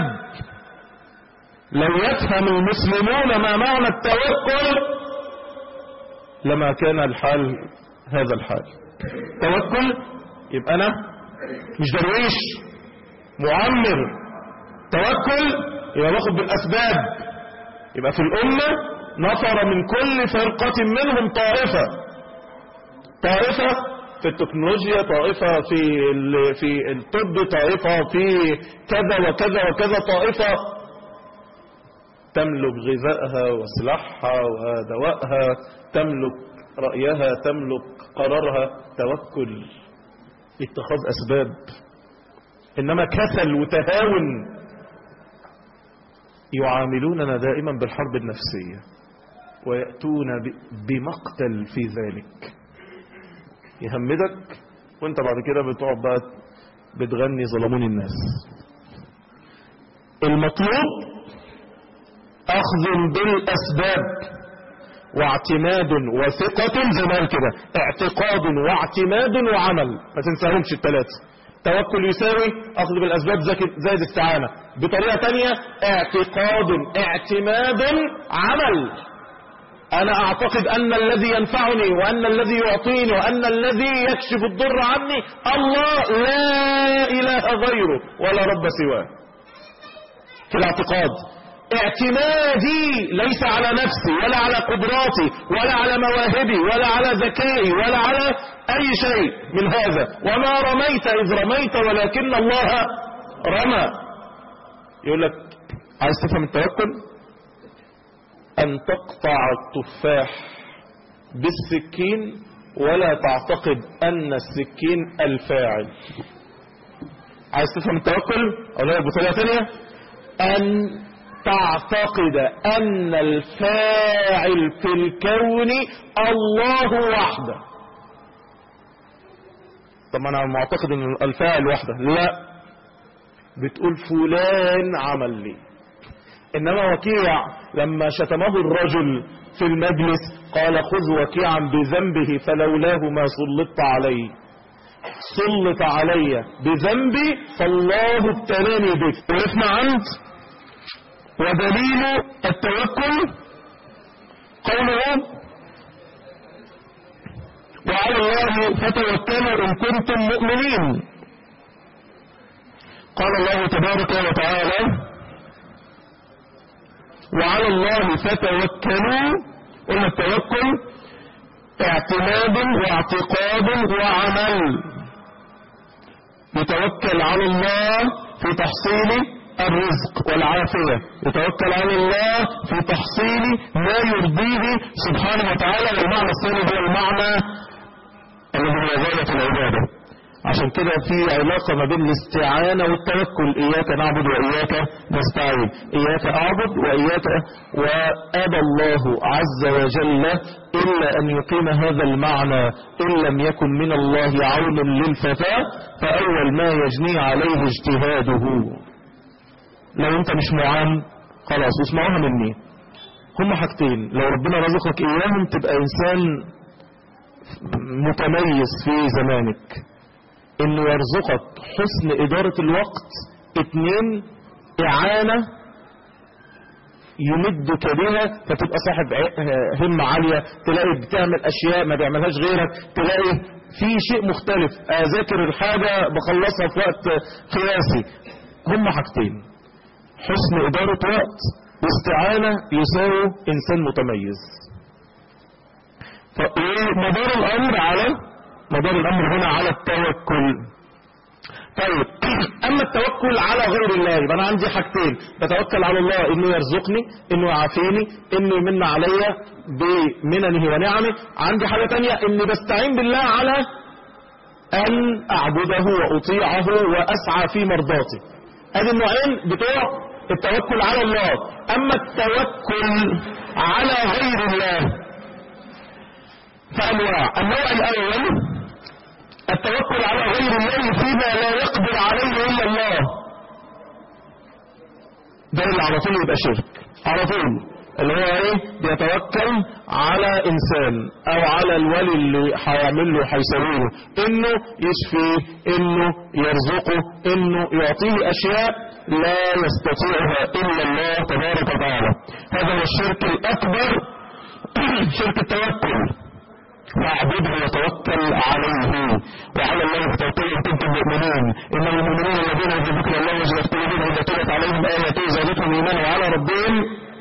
لو يفهم المسلمون ما معنى التوكل لما كان الحال هذا الحال توكل يبقى أنا مش درويش معمر توكل يبقى باخد بالأسباب يبقى في الأمة نفر من كل فرقة منهم طائفة طائفة في التكنولوجيا طائفة في ال- في الطب طائفة في كذا وكذا وكذا طائفة تملك غذائها وسلاحها ودوائها تملك رأيها تملك قرارها توكل اتخاذ أسباب إنما كسل وتهاون يعاملوننا دائما بالحرب النفسية ويأتون ب- بمقتل في ذلك يهمدك وانت بعد كده بتقعد بقى بتغني ظلمون الناس المطلوب اخذ بالاسباب واعتماد وثقة زي ما قال كده اعتقاد واعتماد وعمل ما تنساهمش الثلاثة توكل يساوي اخذ بالاسباب زك- زائد استعانة بطريقة تانية اعتقاد اعتماد عمل انا اعتقد ان الذي ينفعني وان الذي يعطيني وان الذي يكشف الضر عني الله لا اله غيره ولا رب سواه في الاعتقاد اعتمادي ليس على نفسي ولا على قدراتي ولا على مواهبي ولا على ذكائي ولا على اي شيء من هذا وما رميت اذ رميت ولكن الله رمى يقول لك عايز تفهم التوكل ان تقطع التفاح بالسكين ولا تعتقد ان السكين الفاعل عايز تفهم التوكل اقول لك بطريقه ثانيه ان تعتقد ان الفاعل في الكون الله وحده طب ما انا معتقد ان الفاعل وحده لا بتقول فلان عمل لي انما وكيع لما شتمه الرجل في المجلس قال خذ وكيعا بذنبه فلولاه ما سلطت عليه سلط علي بذنبي فالله ابتلاني بك وقفنا عند ودليل التوكل قوله وعلى الله فتوكلوا ان كنتم مؤمنين قال الله تبارك وتعالى وعلى الله فتوكلوا قلنا التوكل اعتماد واعتقاد وعمل يتوكل على الله في تحصيل الرزق والعافية يتوكل على الله في تحصيل ما يرضيه سبحانه وتعالى والمعنى الثاني هو المعنى الذي هو غاية العبادة عشان كده في علاقة ما بين الاستعانة والتوكل إياك نعبد وإياك نستعين إياك أعبد وإياك وأبى الله عز وجل إلا أن يقيم هذا المعنى إن لم يكن من الله عون للفتاة فأول ما يجني عليه اجتهاده لو أنت مش معان خلاص اسمعوها مني هما حاجتين لو ربنا رزقك إياهم تبقى إنسان متميز في زمانك انه يرزقك حسن ادارة الوقت اتنين اعانة يمدك بها فتبقى صاحب ع- همة عالية تلاقي بتعمل اشياء ما بيعملهاش غيرك تلاقي في شيء مختلف اذاكر الحاجة بخلصها في وقت قياسي هم حاجتين حسن ادارة وقت واستعانة يساوي انسان متميز فمدار الامر على مدار الامر هنا على التوكل طيب اما التوكل على غير الله يبقى انا عندي حاجتين بتوكل على الله انه يرزقني انه يعافيني انه يمن عليا بمننه ونعمه عندي حاجه تانية اني بستعين بالله على ان اعبده واطيعه واسعى في مرضاته ادي النوعين بتوع التوكل على الله اما التوكل على غير الله فأنواع النوع الأول التوكل على غير الله فيما لا يقدر عليه إلا الله ده اللي على طول يبقى شرك على طول اللي هو ايه بيتوكل على انسان او على الولي اللي هيعمل له هيسوي له انه يشفيه انه يرزقه انه يعطيه اشياء لا يستطيعها الا الله تبارك وتعالى هذا هو الشرك الاكبر شرك التوكل واعبده وتوكل عليه وعلى الله فتوكلوا ان كنتم مؤمنين ان المؤمنين الذين في ذكر الله وجلت قلوبهم اذا تلت عليهم اياته زادتهم ايمانا وعلى ربهم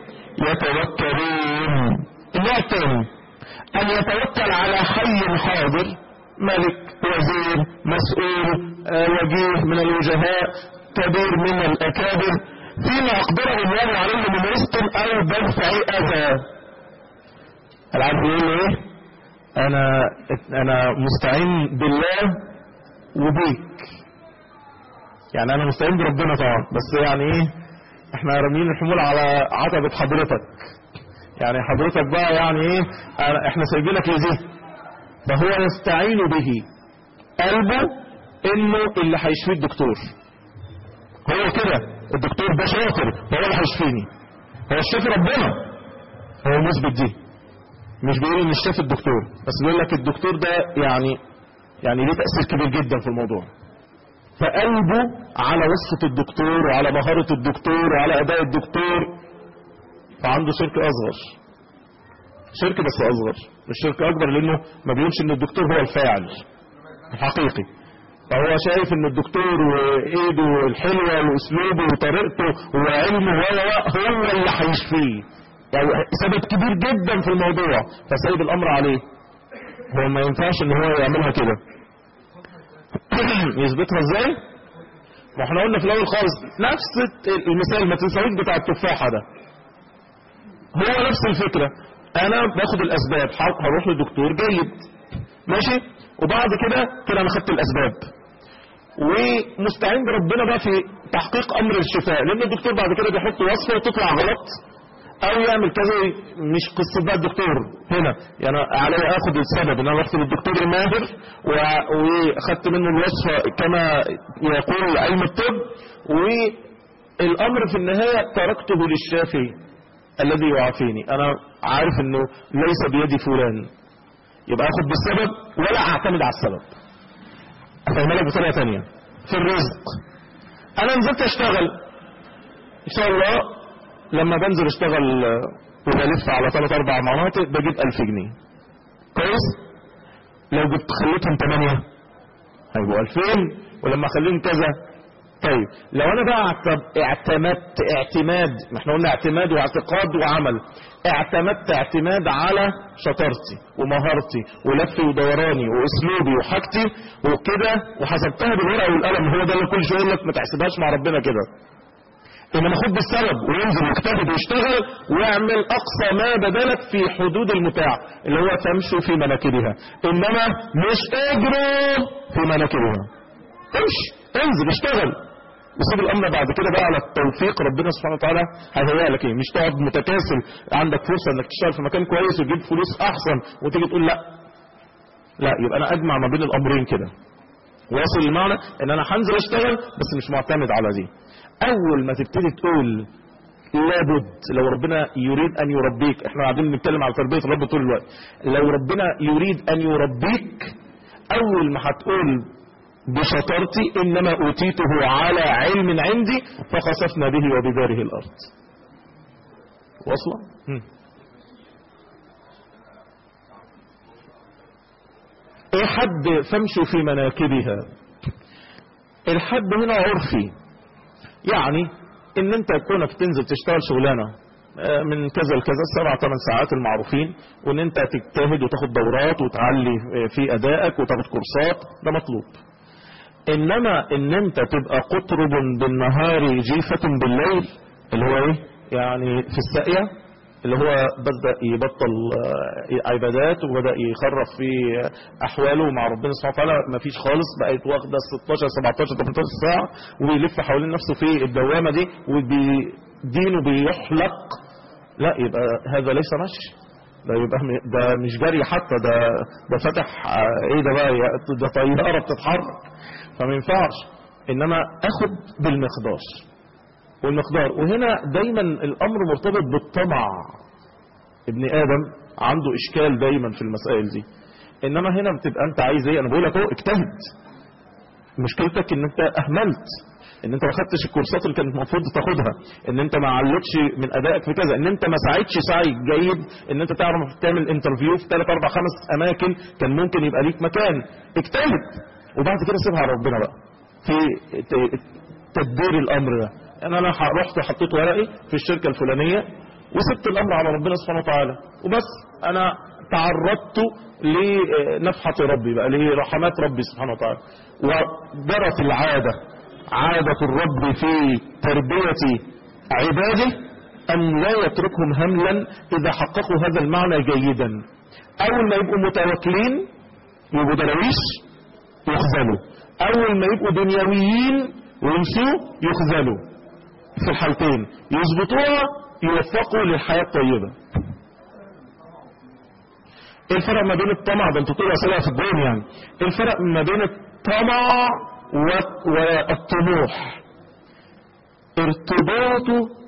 يتوكلون النوع الثاني ان يتوكل على حي حاضر ملك وزير مسؤول آه، وجيه من الوجهاء كبير من الاكابر فيما اقدره الله عليه من رزق او دفع اذى العبد يقول له ايه انا انا مستعين بالله وبيك يعني انا مستعين بربنا طبعا بس يعني ايه احنا راميين الحمول على عتبة حضرتك يعني حضرتك بقى يعني ايه أنا- احنا سايبينك لذيه فهو يستعين به قلبه انه اللي هيشفيه الدكتور هو كده الدكتور ده شاطر فهو اللي هيشفيني هو الشافي ربنا هو مثبت دي مش بيقول ان الشافي الدكتور بس بيقول لك الدكتور ده يعني يعني ليه تأثير كبير جدا في الموضوع فقلبه على وصفة الدكتور وعلى مهارة الدكتور وعلى أداء الدكتور فعنده شرك أصغر شرك بس أصغر مش شرك أكبر لأنه ما بيقولش إن الدكتور هو الفاعل الحقيقي فهو شايف ان الدكتور وايده الحلوة واسلوبه وطريقته وعلمه هو هو اللي هيشفيه يعني سبب كبير جدا في الموضوع فسايب الامر عليه هو ما ينفعش ان هو يعملها كده يثبتها ازاي ما احنا قلنا في الاول خالص نفس المثال ما تنساوش بتاع التفاحة ده هو نفس الفكرة انا باخد الاسباب هروح لدكتور جيد ماشي وبعد كده كده انا خدت الاسباب ومستعين بربنا بقى في تحقيق امر الشفاء لان الدكتور بعد كده بيحط وصفه وتطلع غلط او يعمل كذا مش قصه بقى الدكتور هنا يعني علي اخد السبب ان انا رحت للدكتور الماهر واخدت منه الوصفه كما يقول علم الطب والامر في النهايه تركته للشافي الذي يعافيني انا عارف انه ليس بيدي فلان يبقى اخد بالسبب ولا اعتمد على السبب افهمها لك بطريقه ثانيه في الرزق انا نزلت اشتغل ان شاء الله لما بنزل اشتغل وبلف على ثلاث اربع مناطق بجيب 1000 جنيه كويس لو جبت خليتهم 8 هيبقوا 2000 ولما اخليهم كذا طيب لو انا بقى اعتمدت اعتماد ما احنا قلنا اعتماد واعتقاد وعمل اعتمدت اعتماد على شطارتي ومهارتي ولفي ودوراني واسلوبي وحاجتي وكده وحسبتها بالورقه والقلم هو ده اللي كل شويه يقول لك ما تحسبهاش مع ربنا كده انما خد بالسبب وينزل يجتهد ويشتغل ويعمل اقصى ما بدلك في حدود المتاع اللي هو تمشي في مناكبها انما مش اجروا في مناكبها امشي انزل اشتغل وسيب الامر بعد كده بقى على التوفيق ربنا سبحانه وتعالى هيهيئ لك ايه مش تقعد متكاسل عندك فرصه انك تشتغل في مكان كويس وتجيب فلوس احسن وتيجي تقول لا لا يبقى انا اجمع ما بين الامرين كده واصل المعنى ان انا هنزل اشتغل بس مش معتمد على دي اول ما تبتدي تقول لابد لو ربنا يريد ان يربيك احنا قاعدين بنتكلم على تربيه الرب طول الوقت لو ربنا يريد ان يربيك اول ما هتقول بشطارتي انما اوتيته على علم عندي فخسفنا به وبداره الارض واصله ايه حد فامشوا في مناكبها الحد هنا عرفي يعني ان انت كونك تنزل تشتغل شغلانه من كذا لكذا السبع ثمان ساعات المعروفين وان انت تجتهد وتاخد دورات وتعلي في ادائك وتاخد كورسات ده مطلوب انما ان انت تبقى قطرب بالنهار جيفة بالليل اللي هو ايه يعني في الساقية اللي هو بدأ يبطل عبادات وبدأ يخرف في احواله مع ربنا سبحانه وتعالى مفيش خالص بقت واخدة 16 17 18 ساعة وبيلف حوالين نفسه في الدوامة دي ودينه بيحلق لا يبقى هذا ليس مشي ده يبقى ده مش جري حتى ده ده فتح ايه ده بقى ده طياره بتتحرك فما ينفعش انما اخد بالمقدار والمقدار وهنا دايما الامر مرتبط بالطمع ابن ادم عنده اشكال دايما في المسائل دي انما هنا بتبقى انت عايز ايه انا بقول لك اهو اجتهد مشكلتك ان انت اهملت ان انت ما خدتش الكورسات اللي كانت المفروض تاخدها ان انت ما علتش من ادائك في كذا ان انت ما سعيتش سعي جيد ان انت تعرف تعمل انترفيو في 3 4 5 اماكن كان ممكن يبقى ليك مكان اجتهد وبعد كده سيبها على ربنا بقى في تدبير الامر ده يعني انا رحت وحطيت ورقي في الشركه الفلانيه وسبت الامر على ربنا سبحانه وتعالى وبس انا تعرضت لنفحة ربي بقى لرحمات ربي سبحانه وتعالى وجرت العادة عادة الرب في تربية عباده أن لا يتركهم هملا إذا حققوا هذا المعنى جيدا أول ما يبقوا متوكلين يبقوا درويش يخذلوا أول ما يبقوا دنيويين ويمشوا يخذلوا في الحالتين يظبطوها يوفقوا للحياة الطيبة ايه الفرق ما بين الطمع ده انتوا تقولوا اسئله في الجون يعني ايه الفرق ما بين الطمع والطموح ارتباطه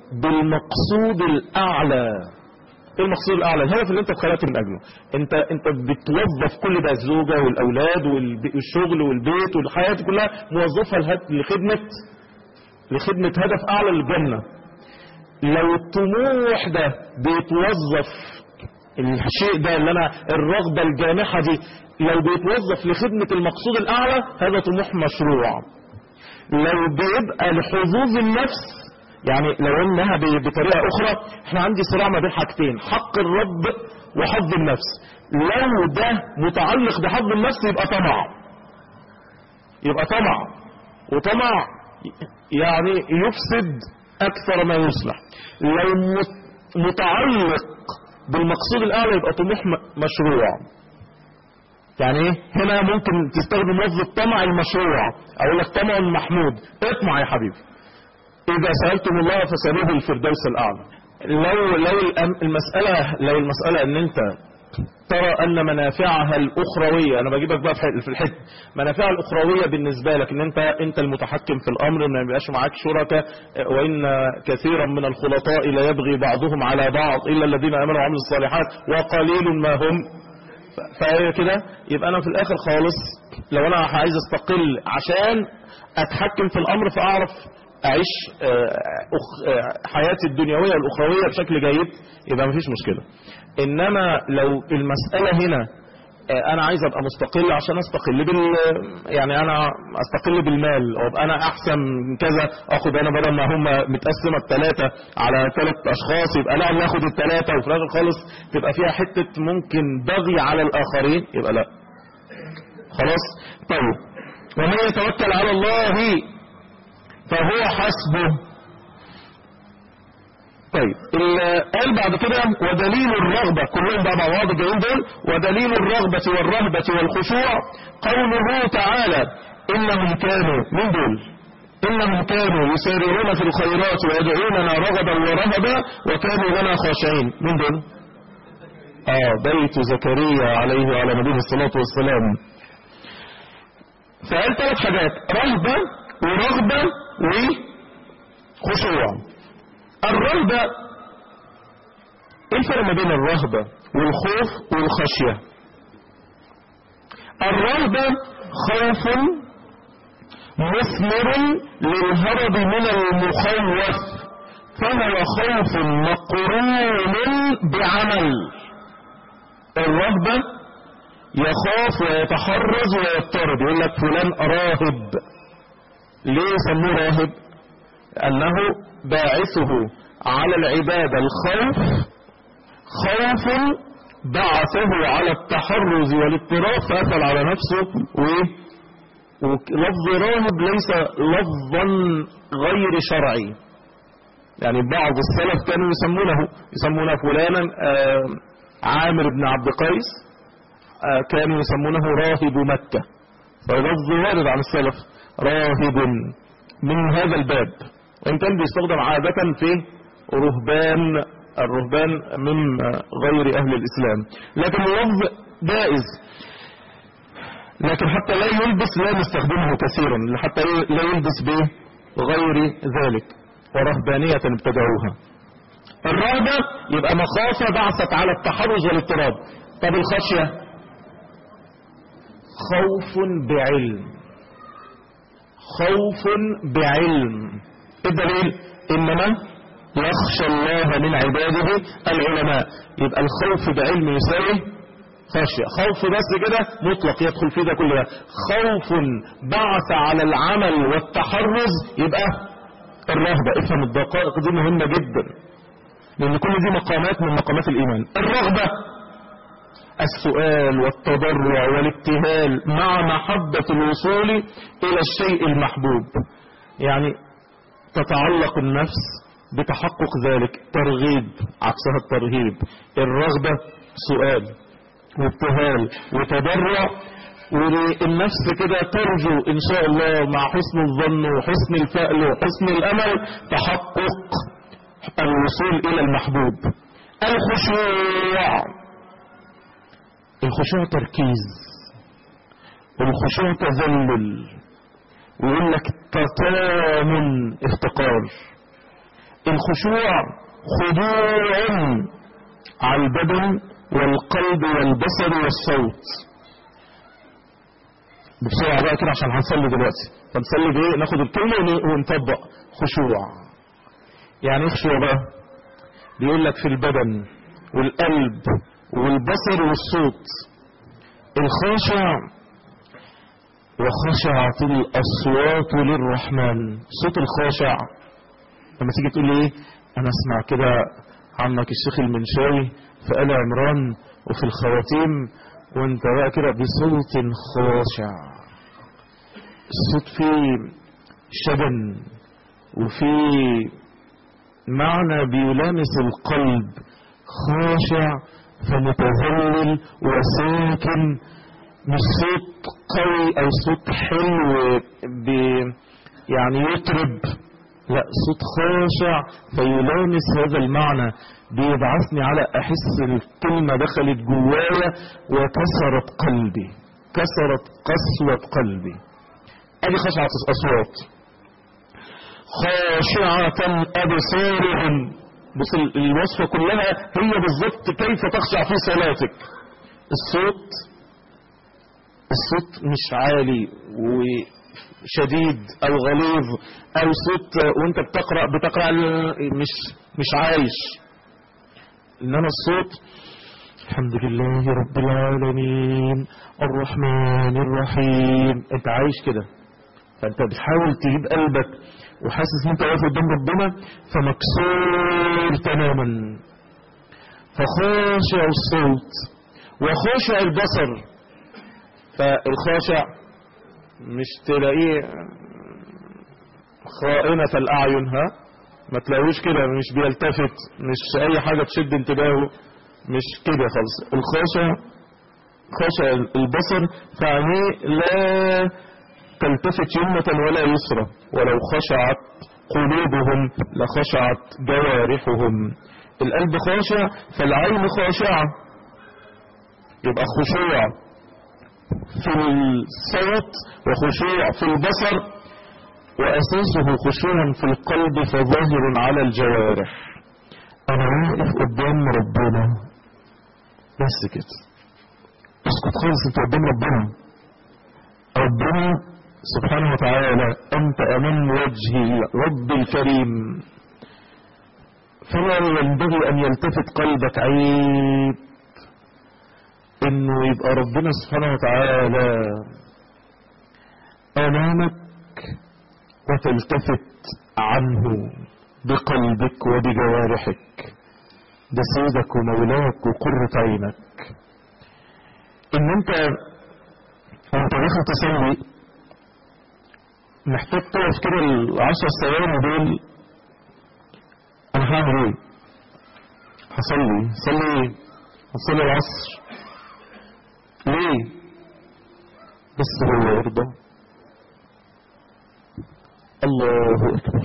بالمقصود الأعلى ايه المقصود الاعلى الهدف اللي انت اتخلقت من اجله انت انت بتوظف كل ده الزوجه والاولاد والب- والشغل والبيت والحياه دي كلها موظفها لهد- لخدمه لخدمه هدف اعلى للجنه لو الطموح ده بيتوظف الشيء ده اللي انا الرغبه الجامحه دي لو بيتوظف لخدمه المقصود الاعلى هذا طموح مشروع لو بيبقى لحظوظ النفس يعني لو انها ب- بطريقه اخرى احنا عندي صراع ما بين حاجتين حق الرب وحظ النفس لو ده متعلق بحظ النفس يبقى طمع يبقى طمع وطمع يعني يفسد اكثر ما يصلح لو مت- متعلق بالمقصود الاعلى يبقى طموح م- مشروع يعني ايه هنا ممكن تستخدم لفظ الطمع المشروع اقول لك طمع محمود اطمع يا حبيبي اذا سالتم الله فسالوه الفردوس الاعلى لو لو الأم- المساله لو المساله ان انت ترى ان منافعها الاخرويه انا بجيبك بقى في ح- في الحته منافعها الاخرويه بالنسبه لك ان انت انت المتحكم في الامر ما يبقاش معاك شركاء وان كثيرا من الخلطاء لا يبغي بعضهم على بعض الا الذين امنوا وعملوا الصالحات وقليل ما هم فهي كده يبقى انا في الاخر خالص لو انا عايز استقل عشان اتحكم في الامر فاعرف اعيش آه، أخ- آه، حياتي الدنيويه والاخرويه بشكل جيد يبقى مفيش مشكله انما لو المساله هنا آه، انا عايز ابقى مستقل عشان استقل بال يعني انا استقل بالمال وابقى انا احسن من كذا اخد انا بدل ما هم متقسمه الثلاثه على ثلاث اشخاص يبقى لا ناخد الثلاثه وفي الاخر خالص تبقى فيها حته ممكن بغي على الاخرين يبقى لا خلاص طيب ومن يتوكل على الله فهو حسبه طيب ال- قال بعد كده ودليل الرغبة كلهم بقى مع بعض الجايين دول ودليل الرغبة والرهبة والخشوع قوله تعالى إنهم كانوا من دول إنهم كانوا يسارعون في الخيرات ويدعوننا رغبا ورهبا وكانوا لنا خاشعين من دول آه بيت زكريا عليه وعلى نبيه الصلاة والسلام فقال ثلاث حاجات رهبة ورغبة وخشوع الرهبة ايه الفرق ما بين الرهبة والخوف والخشية الرهبة خوف مثمر للهرب من المخوف فهو خوف مقرون بعمل الرهبة يخاف ويتحرز ويضطرب يقول لك فلان راهب ليه سموه راهب أنه باعثه على العبادة الخوف خوف بعثه على التحرز والاضطراب فأثر على نفسه وإيه ولفظ راهب ليس لفظا غير شرعي يعني بعض السلف كانوا يسمونه يسمون فلانا آه، عامر بن عبد قيس آه، كانوا يسمونه راهب مكة فلفظ وارد عن السلف راهب من هذا الباب وإن كان بيستخدم عادة في رهبان الرهبان من غير أهل الإسلام لكن اللفظ جائز لكن حتى لا يلبس لا نستخدمه كثيرا حتى لا يلبس به غير ذلك ورهبانية ابتدعوها الرهبة يبقى مخافة بعثت على التحرز والاضطراب طب الخشية خوف بعلم خوف بعلم الدليل انما يخشى الله من عباده العلماء يبقى الخوف بعلم يساوي خشية خوف بس كده مطلق يدخل فيه ده كله خوف بعث على العمل والتحرز يبقى الرهبة افهم الدقائق دي مهمة جدا لان كل دي مقامات من مقامات الايمان الرغبة السؤال والتضرع والابتهال مع محبة الوصول الى الشيء المحبوب يعني تتعلق النفس بتحقق ذلك ترغيب عكسها الترهيب الرغبة سؤال وابتهال وتضرع والنفس كده ترجو ان شاء الله مع حسن الظن وحسن الفأل وحسن الامل تحقق الوصول الى المحبوب الخشوع الخشوع تركيز والخشوع تذلل ويقول لك تطامن افتقار الخشوع خضوع على البدن والقلب والبصر والصوت بسرعة بقى كده عشان هنصلي دلوقتي فنصلي بايه ناخد الكلمة ون- ونطبق خشوع يعني ايه خشوع بقى بيقول لك في البدن والقلب والبصر والصوت الخاشع وخشعت الأصوات للرحمن صوت الخاشع لما تيجي تقول لي ايه انا اسمع كده عنك الشيخ المنشاوي في آل عمران وفي الخواتيم وانت بقى كده بصوت خاشع الصوت فيه شجن وفيه معنى بيلامس القلب خاشع فمتذلل وساكن مش صوت قوي او صوت حلو بي يعني يطرب لا صوت خاشع فيلامس هذا المعنى بيبعثني على احس الكلمة دخلت جوايا وكسرت قلبي كسرت قسوة قلبي ادي خشعة الاصوات خاشعة ابصارهم بص الوصفة كلها هي بالظبط كيف تخشع في صلاتك الصوت الصوت مش عالي وشديد او غليظ او صوت وانت بتقرأ بتقرأ مش مش عايش انما الصوت الحمد لله رب العالمين الرحمن الرحيم انت عايش كده فانت بتحاول تجيب قلبك وحاسس ان انت واقف قدام ربنا فمكسور تماما فخاشع الصوت وخاشع البصر فالخاشع مش تلاقيه خائنة الأعين ها ما تلاقوش كده مش بيلتفت مش أي حاجة تشد انتباهه مش كده خالص الخاشع خاشع البصر فعينيه لا تلتفت يمنة ولا يسرى ولو خشعت قلوبهم لخشعت جوارحهم القلب خاشع فالعين خاشعة يبقى خشوع في الصوت وخشوع في البصر وأساسه خشوع في القلب فظاهر على الجوارح أنا واقف قدام ربنا بس كده اسكت خالص انت قدام ربنا ربنا سبحانه وتعالى أنت أمام وجهي رب الكريم فلا ينبغي أن يلتفت قلبك عيب انه يبقى ربنا سبحانه وتعالى امامك وتلتفت عنه بقلبك وبجوارحك ده سيدك ومولاك وقرة عينك ان انت وانت داخل تصلي محتاج تقف كده العشر ثواني دول انا هعمل ايه هصلي صلي ايه هصلي العصر ليه بس هو يرضى الله اكبر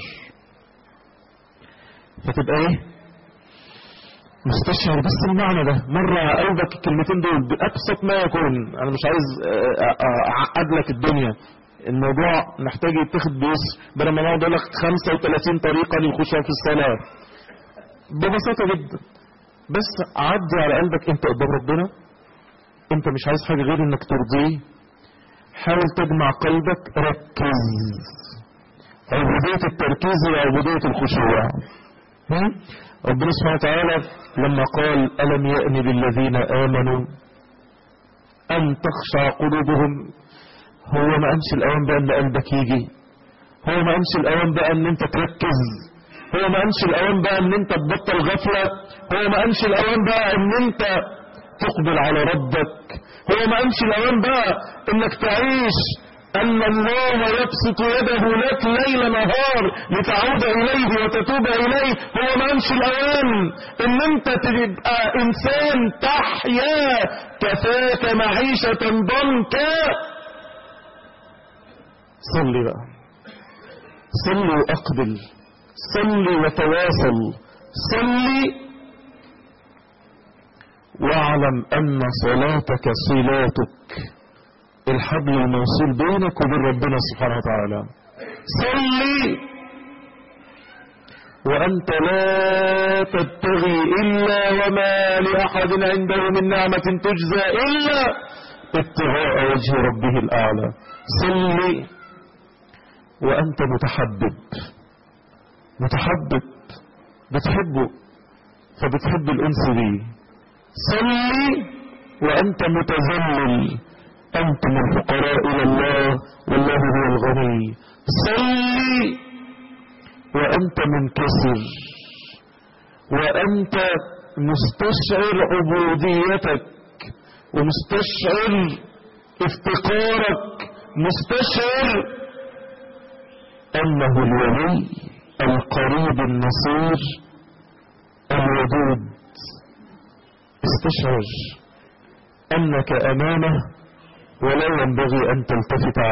فتبقى ايه مستشعر بس المعنى ده مرة على قلبك الكلمتين دول بأبسط ما يكون أنا مش عايز أعقد لك الدنيا الموضوع محتاج يتخذ بيسر بدل ما نقعد أقول لك 35 طريقة للخشوع في الصلاة ببساطة جدا بس عدي على قلبك أنت قدام ربنا أنت مش عايز حاجة غير إنك ترضيه حاول تجمع قلبك ركز عبودية التركيز وعبودية الخشوع ربنا سبحانه وتعالى لما قال ألم يأن للذين آمنوا أن تخشع قلوبهم هو ما أنش الأوان بقى أن قلبك يجي هو ما أنش الأوان بقى أن أنت تركز هو ما أنش الأوان بقى أن أنت تبطل غفلة هو ما أنش الأوان بقى أن أنت تقبل على ربك هو ما أنش الأوان بقى أنك تعيش أن الله يبسط يده لك ليل نهار لتعود إليه وتتوب إليه هو ما أمشي الأوان إن أنت تبقى إنسان تحيا كفاك معيشة ضنكا صلي بقى صلي وأقبل صلي وتواصل صلي واعلم أن صلاتك صلاتك الحبل الموصول بينك وبين ربنا سبحانه وتعالى صلي وأنت لا تبتغي إلا وما لأحد عنده من نعمة تجزى إلا ابتغاء وجه ربه الأعلى صلي وأنت متحبب متحبب بتحبه فبتحب الأنس بيه صلي وأنت متذلل أنتم الفقراء إلى الله والله هو الغني صلي وأنت منكسر وأنت مستشعر عبوديتك ومستشعر افتقارك مستشعر أنه الولي القريب النصير الودود استشعر أنك أمامه ولا ينبغي أن تلتفت